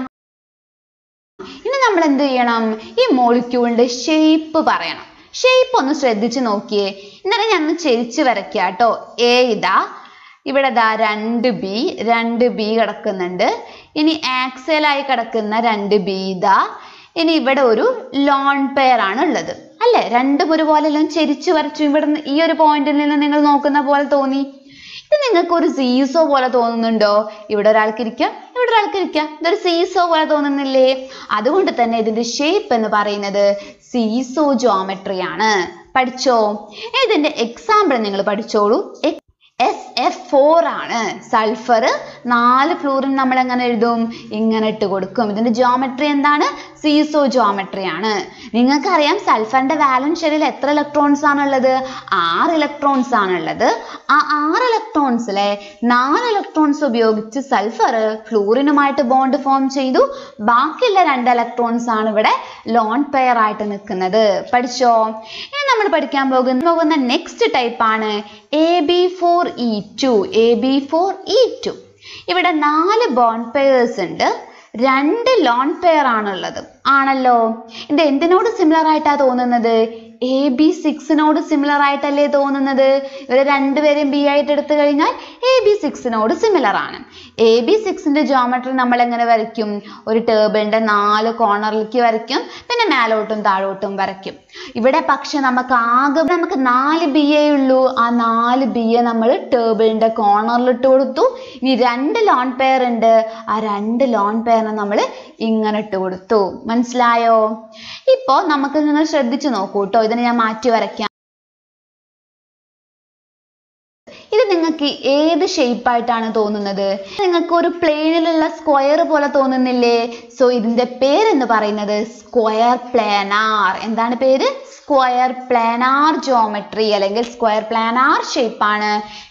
ഇനി നമ്മൾ എന്ത് ചെയ്യണം ഈ മോളിക്യൂളിന്റെ ഷേപ്പ് പറയണം ഷേപ്പ് ഒന്ന് ശ്രദ്ധിച്ച് നോക്കിയേ എന്നിട്ട് ഞാൻ ഒന്ന് ചെരിച്ച് വരയ്ക്കാം കേട്ടോ എ ഇതാ ഇവിടെ ദാ രണ്ട് ബി രണ്ട് ബി കിടക്കുന്നുണ്ട് ഇനി ആക്സലായി കിടക്കുന്ന രണ്ട് ബി ഇതാ ഇനി ഇവിടെ ഒരു ലോൺ പെയർ ആണ് ഉള്ളത് അല്ലെ രണ്ടും ഒരുപോലെ എല്ലാം ചെരിച്ചു വരച്ചു ഇവിടെ ഈ ഒരു പോയിന്റിൽ നിന്ന് നിങ്ങൾ നോക്കുന്ന പോലെ തോന്നി ഇത് നിങ്ങൾക്ക് ഒരു സീസോ പോലെ തോന്നുന്നുണ്ടോ ഇവിടെ ഒരാൾക്ക് ഇരിക്കാം ഇവിടെ ഒരാൾക്ക് ഇരിക്കാം ഇതൊരു സീസോ പോലെ തോന്നുന്നില്ലേ അതുകൊണ്ട് തന്നെ ഇതിന്റെ ഷേപ്പ് എന്ന് പറയുന്നത് സീസോ ജോമെട്രി ആണ് പഠിച്ചോ ഇതിന്റെ എക്സാമ്പിൾ നിങ്ങൾ പഠിച്ചോളൂ എസ് എഫ് ഫോർ ആണ് സൾഫർ നാല് ഫ്ലൂറിൻ നമ്മൾ എങ്ങനെ എഴുതും ഇങ്ങനെ ഇട്ട് കൊടുക്കും ഇതിന്റെ ജോമെട്രി എന്താണ് സീസോ ജോമെട്രി ആണ് നിങ്ങൾക്കറിയാം സൾഫറിന്റെ വാലൻസ് ഷെല്ലിൽ എത്ര ഇലക്ട്രോൺസ് ആണുള്ളത് ആറ് ഇലക്ട്രോൺസ് ആണുള്ളത് ആ ആറ് ഇലക്ട്രോൺസിലെ നാല് ഇലക്ട്രോൺസ് ഉപയോഗിച്ച് സൾഫർ ഫ്ലൂറിനുമായിട്ട് ബോണ്ട് ഫോം ചെയ്തു ബാക്കിയുള്ള രണ്ട് ഇലക്ട്രോൺസ് ആണ് ഇവിടെ ലോൺ പെയർ ആയിട്ട് നിൽക്കുന്നത് പഠിച്ചോ ഇനി നമ്മൾ പഠിക്കാൻ പോകുന്ന പോകുന്ന നെക്സ്റ്റ് ടൈപ്പ് ആണ് A B four E two A B four E two ഇവിടെ നാല് ബോണ്ട് പെയേഴ്സ് ഉണ്ട് രണ്ട് ലോൺ പെയർ ആണുള്ളത് ആണല്ലോ ഇത് എന്തിനോട് സിമിലർ ആയിട്ടാ തോന്നുന്നത് എ ബി സിക്സിനോട് സിമിലർ ആയിട്ടല്ലേ തോന്നുന്നത് ഇവരെ രണ്ടുപേരെയും ബി ആയിട്ട് എടുത്തു കഴിഞ്ഞാൽ എ ബി സിക്സിനോട് സിമിലർ ആണ് എ ബി സിക്സിന്റെ ജോമെട്രി നമ്മൾ എങ്ങനെ വരയ്ക്കും ഒരു ടേബിളിന്റെ നാല് കോർണറിലേക്ക് വരയ്ക്കും പിന്നെ മേലോട്ടും താഴോട്ടും വരയ്ക്കും ഇവിടെ പക്ഷെ നമുക്ക് ആകെ നമുക്ക് നാല് ബി എ ഉള്ളൂ ആ നാല് ബി എ നമ്മൾ ടേബിളിന്റെ കോർണറിൽ ഇട്ട് കൊടുത്തു ഇനി രണ്ട് ലോൺ പെയർ ഉണ്ട് ആ രണ്ട് ലോൺ പെയറിനെ നമ്മൾ ഇങ്ങനെ ഇട്ട് കൊടുത്തു മനസ്സിലായോ ഇപ്പോ നമുക്ക് നിങ്ങൾ ശ്രദ്ധിച്ചു നോക്കൂ കേട്ടോ ഇതിനെ ഞാൻ മാറ്റി വരയ്ക്കാം ഇത് നിങ്ങൾക്ക് ഏത് shape ആയിട്ടാണ് തോന്നുന്നത് നിങ്ങൾക്ക് ഒരു പ്ലെയിനിലുള്ള സ്ക്വയർ പോലെ തോന്നുന്നില്ലേ സോ ഇതിന്റെ പേരെന്ന് പറയുന്നത് സ്ക്വയർ പ്ലാനാർ എന്താണ് പേര് സ്ക്വയർ പ്ലാനാർ ജോമെട്രി അല്ലെങ്കിൽ സ്ക്വയർ പ്ലാനാർ ഷേപ്പ് ആണ്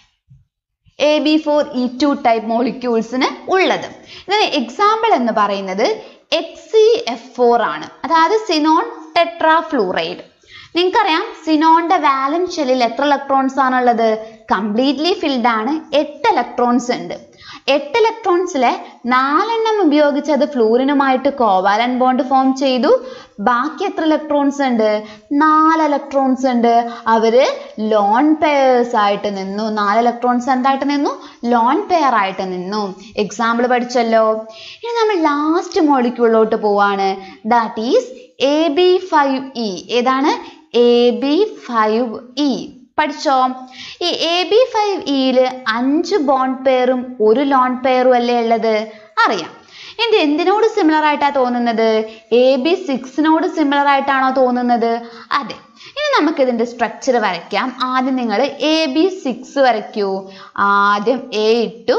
A B four E two type മോളിക്യൂൾസിന് ഉള്ളത് ഇതിന് എക്സാമ്പിൾ എന്ന് പറയുന്നത് എക്സ് സി എഫ് ഫോർ ആണ് അതായത് സിനോൺ ടെട്രാഫ്ലൂറൈഡ് നിങ്ങൾക്കറിയാം സിനോണിന്റെ വാലൻസ് ഷെല്ലിൽ എത്ര ഇലക്ട്രോൺസ് ആണുള്ളത് കംപ്ലീറ്റ്ലി ഫിൽഡ് ആണ് എട്ട് ഇലക്ട്രോൺസ് ഉണ്ട് എട്ട് ഇലക്ട്രോൺസിലെ നാലെണ്ണം ഉപയോഗിച്ച് അത് ഫ്ലൂറിനുമായിട്ട് കോവാലൻ ബോണ്ട് ഫോം ചെയ്തു ബാക്കി എത്ര ഇലക്ട്രോൺസ് ഉണ്ട് നാല് ഇലക്ട്രോൺസ് ഉണ്ട് അവര് ലോൺ പെയർസ് ആയിട്ട് നിന്നു നാല് ഇലക്ട്രോൺസ് എന്തായിട്ട് നിന്നു ലോൺ പെയർ ആയിട്ട് നിന്നു എക്സാമ്പിൾ പഠിച്ചല്ലോ ഇനി നമ്മൾ ലാസ്റ്റ് മോളിക്യൂളിലോട്ട് പോവാണ് that is A B five E ഏതാണ് എ ബി ഫൈവ് ഇ പഠിച്ചോ ഈ എ ബി ഫൈവ് ഇയിൽ അഞ്ച് ബോണ്ട് പെയറും ഒരു ലോൺ പെയറും അല്ലേ ഉള്ളത് അറിയാം ഇത് എന്തിനോട് സിമിലർ ആയിട്ടാ തോന്നുന്നത് എ ബി സിക്സിനോട് സിമിലർ ആയിട്ടാണോ തോന്നുന്നത് അതെ ഇനി നമുക്ക് ഇതിന്റെ സ്ട്രക്ചർ വരയ്ക്കാം ആദ്യം നിങ്ങൾ എ ബി സിക്സ് വരയ്ക്കൂ ആദ്യം എ ഇട്ടു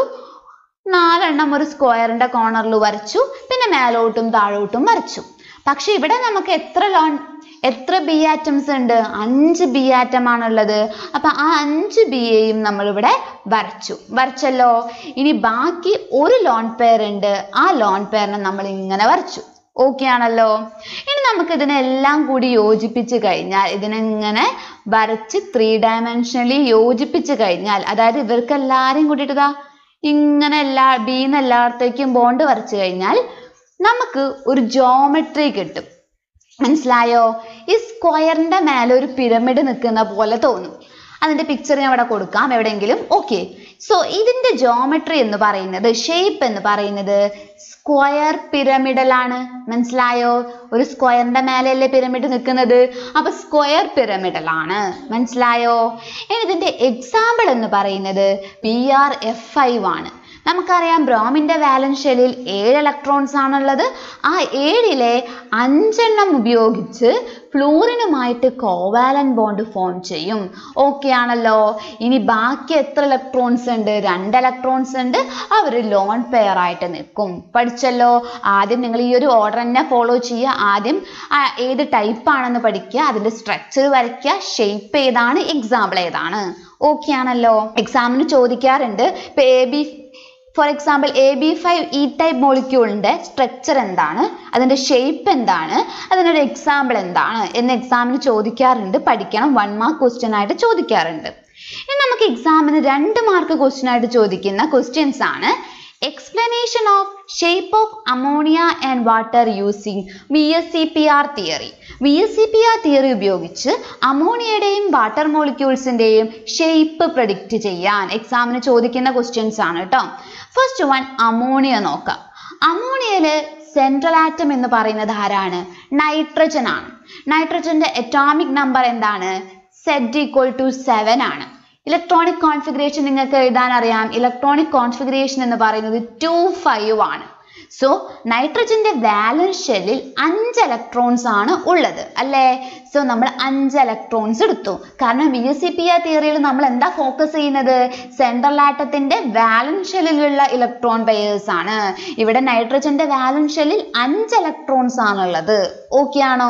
നാലെണ്ണം ഒരു സ്ക്വയറിന്റെ കോർണറിൽ വരച്ചു പിന്നെ മേലോട്ടും താഴോട്ടും വരച്ചു പക്ഷെ ഇവിടെ നമുക്ക് എത്ര ലോൺ എത്ര ബി ആറ്റംസ് ഉണ്ട് അഞ്ച് ബി ആറ്റം ആണുള്ളത് അപ്പൊ ആ അഞ്ച് ബിയെയും നമ്മൾ ഇവിടെ വരച്ചു വരച്ചല്ലോ ഇനി ബാക്കി ഒരു ലോൺ പെയർ ഉണ്ട് ആ ലോൺ പെയറിനെ നമ്മൾ ഇങ്ങനെ വരച്ചു ഓക്കെ ആണല്ലോ ഇനി നമുക്ക് ഇതിനെല്ലാം കൂടി യോജിപ്പിച്ച് കഴിഞ്ഞാൽ ഇതിനെങ്ങനെ വരച്ച് ത്രീ ഡയമെൻഷനലി യോജിപ്പിച്ച് കഴിഞ്ഞാൽ അതായത് ഇവർക്ക് എല്ലാവരെയും കൂട്ടിയിട്ട് ഇതാ ഇങ്ങനെ എല്ലാ ബീന്ന് എല്ലായിടത്തേക്കും ബോണ്ട് വരച്ചു കഴിഞ്ഞാൽ നമുക്ക് ഒരു ജോമെട്രി കിട്ടും മനസ്സിലായോ ഈ സ്ക്വയറിന്റെ മേലെ ഒരു പിരമിഡ് നിൽക്കുന്ന പോലെ തോന്നും അതിന്റെ പിക്ചർ ഞാൻ ഇവിടെ കൊടുക്കാം എവിടെയെങ്കിലും ഓക്കെ സോ ഇതിന്റെ ജോമെട്രി എന്ന് പറയുന്നത് ഷേപ്പ് എന്ന് പറയുന്നത് സ്ക്വയർ പിരമിഡൽ ആണ് മനസ്സിലായോ ഒരു സ്ക്വയറിന്റെ മേലെയല്ലേ പിരമിഡ് നിൽക്കുന്നത് അപ്പൊ സ്ക്വയർ പിരമിഡൽ ആണ് മനസ്സിലായോ ഇനി ഇതിന്റെ എക്സാമ്പിൾ എന്ന് പറയുന്നത് പി ആർ എഫ് ഫൈവ് ആണ് നമുക്കറിയാം ബ്രോമിന്റെ വാലൻസ് ഷെല്ലിൽ ഏഴ് ഇലക്ട്രോൺസ് ആണുള്ളത് ആ ഏഴിലെ അഞ്ചെണ്ണം ഉപയോഗിച്ച് ഫ്ലൂറിനുമായിട്ട് കോവാലൻ ബോണ്ട് ഫോം ചെയ്യും ഓക്കെ ആണല്ലോ ഇനി ബാക്കി എത്ര ഇലക്ട്രോൺസ് ഉണ്ട് രണ്ട് ഇലക്ട്രോൺസ് ഉണ്ട് അവർ ലോൺ പെയർ ആയിട്ട് നിൽക്കും പഠിച്ചല്ലോ ആദ്യം നിങ്ങൾ ഈ ഒരു ഓർഡർ തന്നെ ഫോളോ ചെയ്യുക ആദ്യം ആ ഏത് ടൈപ്പ് ആണെന്ന് പഠിക്കുക അതിന്റെ സ്ട്രക്ചർ വരയ്ക്കുക ഷേപ്പ് ഏതാണ് എക്സാമ്പിൾ ഏതാണ് ഓക്കെ ആണല്ലോ എക്സാമിന് ചോദിക്കാറുണ്ട് ഇപ്പൊ A B four example A B five E type മോളിക്യൂളിന്റെ സ്ട്രക്ചർ എന്താണ് അതിന്റെ ഷേപ്പ് എന്താണ് അതിനൊരു എക്സാമ്പിൾ എന്താണ് എന്ന് എക്സാമിന് ചോദിക്കാറുണ്ട് പഠിക്കണം വൺ മാർക്ക് ക്വസ്റ്റ്യൻ ആയിട്ട് ചോദിക്കാറുണ്ട് ഇനി നമുക്ക് എക്സാമിന് രണ്ട് മാർക്ക് ക്വസ്റ്റ്യൻ ആയിട്ട് ചോദിക്കുന്ന ക്വസ്റ്റ്യൻസ് ആണ് explanation of shape of ammonia and water using V S C P R theory V S C P R theory ഉപയോഗിച്ച് അമോണിയയുടെയും വാട്ടർ മോളിക്യൂൾസിന്റെയും ഷേപ്പ് പ്രഡിക്റ്റ് ചെയ്യാൻ എക്സാമിന് ചോദിക്കുന്ന ക്വസ്റ്റ്യൻസ് ആണ് കേട്ടോ ഫസ്റ്റ് വൺ അമോണിയ നോക്കാം അമോണിയയില് സെൻട്രൽ ആറ്റം എന്ന് പറയുന്നത് ആരാണ് നൈട്രജൻ ആണ് നൈട്രജന്റെ അറ്റോമിക് നമ്പർ എന്താണ് സെഡ് ഈക്വൽ ടു സെവൻ ആണ് ഇലക്ട്രോണിക് കോൺഫിഗറേഷൻ നിങ്ങൾക്ക് എഴുതാൻ അറിയാം ഇലക്ട്രോണിക് കോൺഫിഗറേഷൻ എന്ന് പറയുന്നത് ടു ഫൈവ് ആണ് സോ നൈട്രജന്റെ വാലൻസ് ഷെല്ലിൽ അഞ്ച് ഇലക്ട്രോൺസ് ആണ് ഉള്ളത് അല്ലേ സോ നമ്മൾ അഞ്ച് ഇലക്ട്രോൺസ് എടുത്തു കാരണം V S C P R തിയറിയിൽ നമ്മൾ എന്താ ഫോക്കസ് ചെയ്യുന്നത് സെൻട്രൽ ആറ്റത്തിന്റെ വാലൻസ് ഷെല്ലിലുള്ള ഇലക്ട്രോൺ പെയേഴ്സ് ആണ് ഇവിടെ നൈട്രജന്റെ വാലൻസ് ഷെല്ലിൽ അഞ്ച് ഇലക്ട്രോൺസ് ആണുള്ളത് ഓക്കെ ആണോ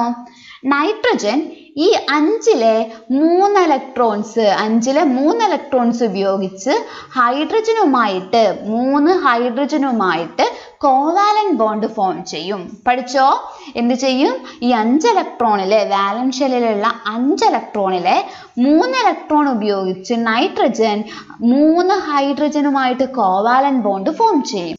നൈട്രജൻ ഈ അഞ്ചിലെ മൂന്ന് ഇലക്ട്രോൺസ് അഞ്ചിലെ മൂന്ന് ഇലക്ട്രോൺസ് ഉപയോഗിച്ച് ഹൈഡ്രജനുമായിട്ട് മൂന്ന് ഹൈഡ്രജനുമായിട്ട് കോവാലൻ ബോണ്ട് ഫോം ചെയ്യും പഠിച്ചോ എന്ത് ചെയ്യും ഈ അഞ്ച് ഇലക്ട്രോണിലെ വാലൻസ് ഷെല്ലിലുള്ള അഞ്ച് ഇലക്ട്രോണിലെ മൂന്ന് ഇലക്ട്രോൺ ഉപയോഗിച്ച് നൈട്രജൻ മൂന്ന് ഹൈഡ്രജനുമായിട്ട് കോവാലൻ ബോണ്ട് ഫോം ചെയ്യും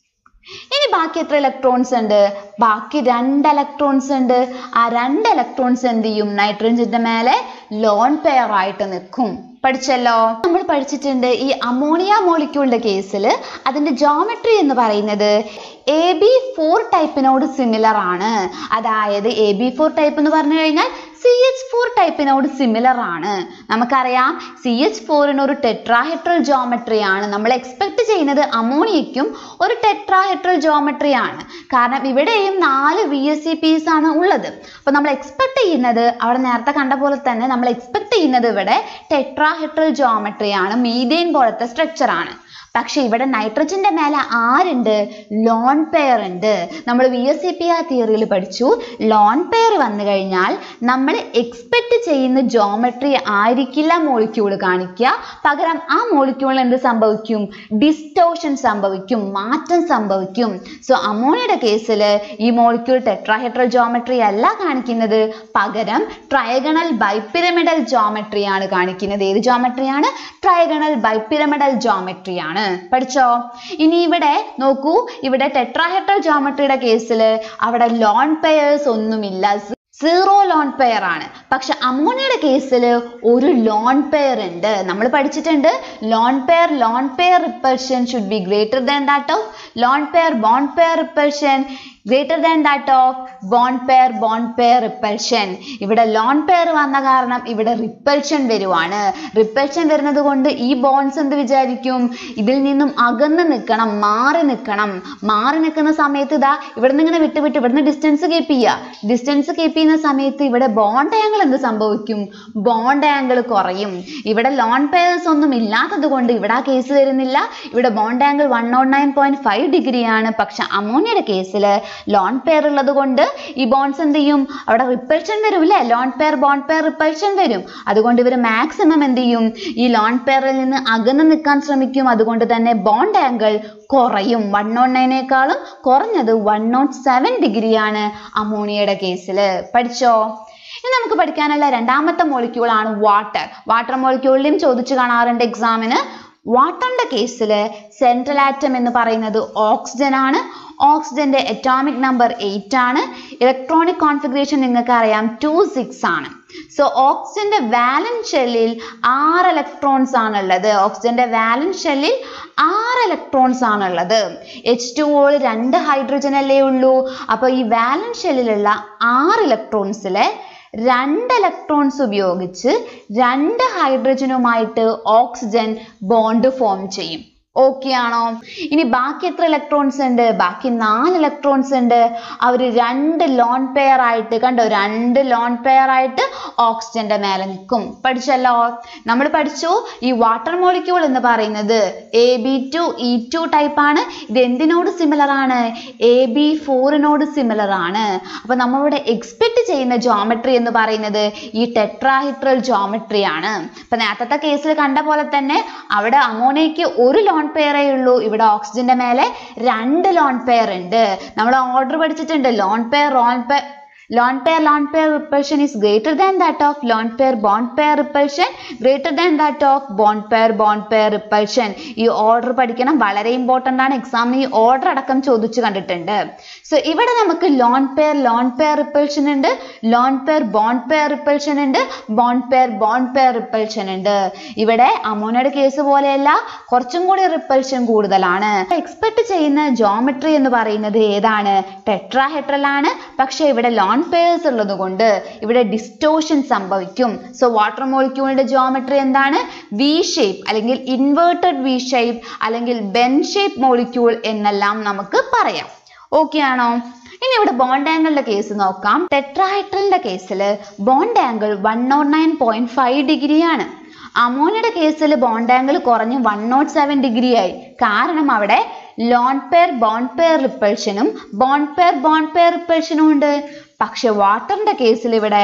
ഇനി ബാക്കി എത്ര ഇലക്ട്രോൺസ് ഉണ്ട് ബാക്കി രണ്ട് ഇലക്ട്രോൺസ് ഉണ്ട് ആ രണ്ട് ഇലക്ട്രോൺസ് എന്ത് ചെയ്യും നൈട്രജന്റെ മേലെ ലോൺ പെയർ ആയിട്ട് നിൽക്കും പഠിച്ചല്ലോ നമ്മൾ പഠിച്ചിട്ടുണ്ട് ഈ അമോണിയ മോളിക്യൂളിന്റെ കേസിൽ അതിന്റെ ജോമെട്രി എന്ന് പറയുന്നത് എ ബി ഫോർ ടൈപ്പിനോട് സിമിലർ ആണ് അതായത് എ ബി ഫോർ ടൈപ്പ് എന്ന് പറഞ്ഞു കഴിഞ്ഞാൽ സി എച്ച് ഫോർ ടൈപ്പിനോട് സിമിലർ ആണ് നമുക്കറിയാം സി എച്ച് ഫോറിന് ഒരു ടെട്രാഹെട്രൽ ജോമെട്രി ആണ് നമ്മൾ എക്സ്പെക്ട് ചെയ്യുന്നത് അമോണിയയ്ക്കും ഒരു ടെട്രാഹെട്രൽ ജോമെട്രി ആണ് കാരണം ഇവിടെയും നാല് വി എസ് സി പീസ് ആണ് ഉള്ളത് അപ്പോൾ നമ്മൾ എക്സ്പെക്ട് ചെയ്യുന്നത് അവിടെ നേരത്തെ കണ്ട പോലെ തന്നെ നമ്മൾ എക്സ്പെക്ട് ചെയ്യുന്നത് ഇവിടെ ടെട്രാഹെട്രൽ ജോമെട്രി ആണ് മീഥേൻ പോലത്തെ സ്ട്രക്ചർ ആണ് പക്ഷെ ഇവിടെ നൈട്രജന്റെ മേലെ ആരുണ്ട് ലോൺ പെയർ ഉണ്ട് നമ്മൾ V S C P R തിയറിയിൽ പഠിച്ചു ലോൺ പെയർ വന്നു കഴിഞ്ഞാൽ നമ്മൾ എക്സ്പെക്ട് ചെയ്യുന്ന ജോമെട്രി ആയിരിക്കില്ല മോളിക്യൂൾ കാണിക്കുക പകരം ആ മോളിക്യൂളിൽ എന്ത് സംഭവിക്കും ഡിസ്റ്റോഷൻ സംഭവിക്കും മാറ്റം സംഭവിക്കും സോ അമോണിയയുടെ കേസിൽ ഈ മോളിക്യൂൾ ടെട്രാഹെട്രൽ ജോമെട്രി അല്ല കാണിക്കുന്നത് പകരം ട്രയഗണൽ ബൈപ്പിരമിഡൽ ജോമെട്രിയാണ് കാണിക്കുന്നത് ഏത് ജോമെട്രിയാണ് ട്രയഗണൽ ബൈപ്പിരമിഡൽ ജോമെട്രിയാണ് പഠിച്ചോ ഇനി ഇവിടെ നോക്കൂ ഇവിടെ ടെട്രാഹെട്രൽ ജോമെട്രിയുടെ കേസിൽ അവിടെ ലോൺ പെയേഴ്സ് ഒന്നുമില്ല സീറോ ലോൺ പെയർ ആണ് പക്ഷെ അമോണിയയുടെ കേസിൽ ഒരു ലോൺ പെയർ ഉണ്ട് നമ്മൾ പഠിച്ചിട്ടുണ്ട് lone pair lone pair repulsion should be greater than that of lone pair bond pair repulsion greater than that of bond pair bond pair repulsion ഇവിടെ lone pair വന്ന കാരണം ഇവിടെ റിപ്പൽഷൻ വരുവാണ് റിപ്പൽഷൻ വരുന്നത് കൊണ്ട് ഈ ബോൺസ് എന്ത് വിചാരിക്കും ഇതിൽ നിന്നും അകന്ന് നിൽക്കണം മാറി നിൽക്കണം മാറി നിൽക്കുന്ന സമയത്ത് ഇതാ ഇവിടെ നിന്ന് ഇങ്ങനെ വിട്ട് വിട്ട് ഇവിടുന്ന് ഡിസ്റ്റൻസ് കീപ്പ് ചെയ്യുക ഡിസ്റ്റൻസ് കീപ്പ് ചെയ്യുന്ന സമയത്ത് ഇവിടെ ബോണ്ട് ആംഗിൾ എന്ത് സംഭവിക്കും ബോണ്ട് ആംഗിൾ കുറയും ഇവിടെ ലോൺ പെയർസ് ഒന്നും ഇല്ലാത്തത് കൊണ്ട് ഇവിടെ ആ കേസ് വരുന്നില്ല ഇവിടെ bond angle one nought nine point five ഡിഗ്രിയാണ് പക്ഷെ അമോണിയയുടെ കേസിൽ ലോൺ പെയർ ഉള്ളത് കൊണ്ട് ഈ ബോൺസ് എന്ത് ചെയ്യും അവിടെ റിപ്പൽഷൻ വരും അല്ലേ lone pair bond pair repulsion വരും അതുകൊണ്ട് ഇവർ മാക്സിമം എന്ത് ചെയ്യും ഈ ലോൺ പെയറിൽ നിന്ന് അകന്ന് നിൽക്കാൻ ശ്രമിക്കും അതുകൊണ്ട് തന്നെ ബോണ്ട് ആംഗിൾ കുറയും വൺ നോട്ട് നയനേക്കാളും കുറഞ്ഞത് വൺ നോട്ട് സെവൻ ഡിഗ്രിയാണ് അമോണിയയുടെ കേസിൽ പഠിച്ചോ ഇനി നമുക്ക് പഠിക്കാനുള്ള രണ്ടാമത്തെ മോളിക്യൂൾ ആണ് വാട്ടർ വാട്ടർ മോളിക്യൂളിലും ചോദിച്ചു കാണാറുണ്ട് എക്സാമിന് വാട്ടറിന്റെ കേസിൽ സെൻട്രൽ ആറ്റം എന്ന് പറയുന്നത് ഓക്സിജൻ ആണ് ഓക്സിജന്റെ അറ്റോമിക് നമ്പർ എയ്റ്റ് ആണ് ഇലക്ട്രോണിക് കോൺഫിഗറേഷൻ നിങ്ങൾക്ക് അറിയാം ടു സിക്സ് ആണ് സോ ഓക്സിജന്റെ വാലൻസ് ഷെല്ലിൽ ആറ് ഇലക്ട്രോൺസ് ആണുള്ളത് ഓക്സിജന്റെ വാലൻസ് ഷെല്ലിൽ ആറ് ഇലക്ട്രോൺസ് ആണുള്ളത് എച്ച് ടു ഓൾ രണ്ട് ഹൈഡ്രജൻ അല്ലേ ഉള്ളൂ അപ്പോൾ ഈ വാലൻസ് ഷെല്ലിലുള്ള ആറ് ഇലക്ട്രോൺസിലെ രണ്ട് ഇലക്ട്രോൺസ് ഉപയോഗിച്ച് രണ്ട് ഹൈഡ്രജനുമായിട്ട് ഓക്സിജൻ ബോണ്ട് ഫോം ചെയ്യും ഓക്കെ ആണോ ഇനി ബാക്കി എത്ര ഇലക്ട്രോൺസ് ഉണ്ട് ബാക്കി നാല് ഇലക്ട്രോൺസ് ഉണ്ട് അവർ രണ്ട് ലോൺ പെയർ ആയിട്ട് കണ്ടോ രണ്ട് ലോൺ പെയർ ആയിട്ട് ഓക്സിജന്റെ മേലെ നിൽക്കും പഠിച്ചല്ലോ നമ്മൾ പഠിച്ചു ഈ വാട്ടർ മോളിക്യൂൾ എന്ന് പറയുന്നത് A B two E two type ആണ് ഇത് എന്തിനോട് സിമിലർ ആണ് എ ബി ഫോറിനോട് സിമിലർ ആണ് അപ്പൊ നമ്മളിവിടെ എക്സ്പെക്ട് ചെയ്യുന്ന ജോമെട്രി എന്ന് പറയുന്നത് ഈ ടെട്രാഹിട്രൽ ജോമെട്രി ആണ് ഇപ്പൊ നേരത്തെ കേസിൽ കണ്ട പോലെ തന്നെ അവിടെ അമോണിയയ്ക്ക് ഒരു ലോൺ പെയറേ ഉള്ളൂ ഇവിടെ ഓക്സിജന്റെ മേലെ രണ്ട് ലോൺ പെയർ ഉണ്ട് നമ്മൾ ഓർഡർ പഠിച്ചിട്ടുണ്ട് lone pair lone pair lone pair lone pair repulsion is greater than that of lone pair bond pair repulsion greater than that of bond pair bond pair repulsion ഈ order പഠിക്കണം വളരെ important ആണ് എക്സാമിന് ഈ order അടക്കം ചോദിച്ചു കണ്ടിട്ടുണ്ട് so ഇവിടെ നമുക്ക് lone pair lone pair repulsion ഉണ്ട് lone pair bond pair repulsion ഉണ്ട് bond pair bond pair repulsion ഉണ്ട് ഇവിടെ അമോണിയയുടെ കേസ് പോലെയല്ല കുറച്ചും കൂടി റിപ്പൽഷൻ കൂടുതലാണ് എക്സ്പെക്ട് ചെയ്യുന്ന ജോമെട്രി എന്ന് പറയുന്നത് ഏതാണ് ടെട്രാഹെഡ്രൽ ആണ് പക്ഷെ ഇവിടെ ലോൺ പെയർസ് ഉള്ളത് കൊണ്ട് ഇവിടെ ഡിസ്റ്റോഷൻ സംഭവിക്കും സോ വാട്ടർ മോളിക്യൂളിന്റെ ജോമെട്രി എന്താണ് വി ഷേപ്പ് അല്ലെങ്കിൽ ഇൻവേർട്ടഡ് വി ഷേപ്പ് അല്ലെങ്കിൽ ബെൻ ഷേപ്പ് മോളിക്യൂൾ എന്നെല്ലാം നമുക്ക് പറയാം ഓക്കെ ആണോ ഇനി ഇവിടെ ബോണ്ട് ആംഗിളിന്റെ കേസ് നോക്കാം ടെട്രാഹൈഡ്രലിന്റെ കേസിൽ bond angle one nought nine point five ഡിഗ്രിയാണ് അമോണിയുടെ കേസിൽ ബോണ്ട് ആംഗിൾ കുറഞ്ഞ് വൺ നോട്ട് സെവൻ ഡിഗ്രി ആയി കാരണം അവിടെ ലോൺ പെയർ ബോണ്ട് പെയർ റിപ്പൾഷനും ബോണ്ട് പെയർ ബോണ്ട് പെയർ റിപ്പൾഷനും ഉണ്ട് പക്ഷെ വാട്ടറിന്റെ കേസിൽ ഇവിടെ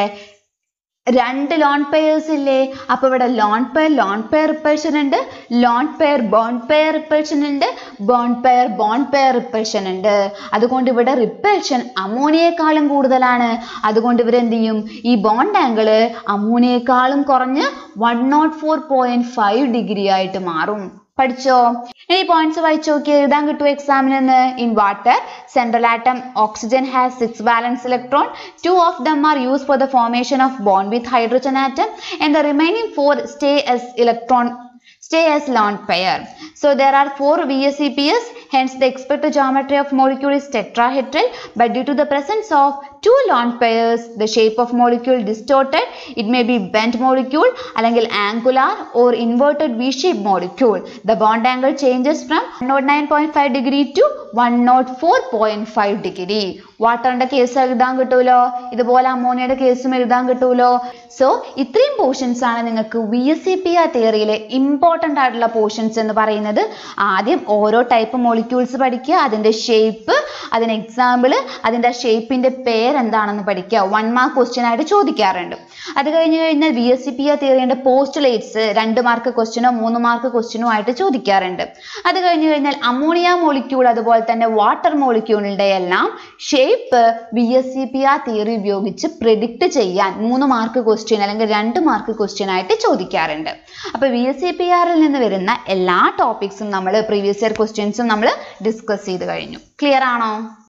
രണ്ട് ലോൺ പെയേഴ്സ് ഇല്ലേ അപ്പൊ ഇവിടെ lone pair lone pair repulsion ഉണ്ട് lone pair bond pair repulsion ഉണ്ട് bond pair bond pair repulsion ഉണ്ട് അതുകൊണ്ട് ഇവിടെ റിപ്പൾഷൻ അമോണിയേക്കാളും കൂടുതലാണ് അതുകൊണ്ട് ഇവരെന്ത് ചെയ്യും ഈ ബോണ്ട് ആംഗിള് അമോണിയേക്കാളും കുറഞ്ഞ് one nought four point five degree ആയിട്ട് മാറും പഠിച്ചോ ഇനി പോയിന്റ്സ് വായിച്ചു നോക്കി എഴുതാൻ കിട്ടുമോ എക്സാമിന് നിന്ന് in water central atom oxygen has six valence electron two of them are use for the formation of bond with hydrogen atom and the remaining four stay as electron stay as lone pair. So there are four VSEPs, hence the expected geometry of molecule is tetrahedral, but due to the presence of two lone pairs, the shape of molecule distorted, it may be bent molecule, അല്ലെങ്കിൽ angular or inverted V-shaped molecule. The bond angle changes from 109.5 degree to 104.5 degree. വാട്ടറിന്റെ case എഴുതാൻ കിട്ടുമല്ലോ ഇതുപോലെ അമോണിയയുടെ കേസും എഴുതാൻ കിട്ടുമല്ലോ so ഇത്രയും portions ആണ് നിങ്ങൾക്ക് വി എസ് സി പി ആ തിയറിയിലെ ഇമ്പോർട്ടൻ്റ് ആയിട്ടുള്ള പോർഷൻസ് എന്ന് പറയുന്നത് ആദ്യം ഓരോ ടൈപ്പ് മോളിക്യൂൾസ് പഠിക്കുക അതിന്റെ ഷേപ്പ് അതിന് എക്സാമ്പിൾ അതിന്റെ ഷേപ്പിന്റെ പേരെന്താണെന്ന് പഠിക്കുക വൺ മാർക്ക് ക്വസ്റ്റ്യൻ ആയിട്ട് ചോദിക്കാറുണ്ട് അത് കഴിഞ്ഞ് കഴിഞ്ഞാൽ വി എസ് സി പി ആ തിയറിയുടെ പോസ്റ്റുലേറ്റ്സ് രണ്ട് മാർക്ക് ക്വസ്റ്റ്യനോ മൂന്ന് മാർക്ക് ക്വസ്റ്റ്യനോ ആയിട്ട് ചോദിക്കാറുണ്ട് അത് കഴിഞ്ഞ് കഴിഞ്ഞാൽ അമോണിയ മോളിക്യൂൾ അതുപോലെ തന്നെ വാട്ടർ മോളിക്യൂളിന്റെ എല്ലാം shape V S C P R theory ഉപയോഗിച്ച് പ്രിഡിക്റ്റ് ചെയ്യാൻ മൂന്ന് മാർക്ക് ക്വസ്റ്റ്യൻ അല്ലെങ്കിൽ രണ്ട് മാർക്ക് ക്വസ്റ്റ്യൻ ആയിട്ട് ചോദിക്കാറുണ്ട് അപ്പോൾ വി എസ് സി പി ആറിൽ നിന്ന് വരുന്ന എല്ലാ ടോപ്പിക്സും നമ്മൾ പ്രീവിയസ് ഇയർ ക്വസ്റ്റ്യൻസും നമ്മൾ ഡിസ്കസ് ചെയ്ത് കഴിഞ്ഞു ക്ലിയർ ആണോ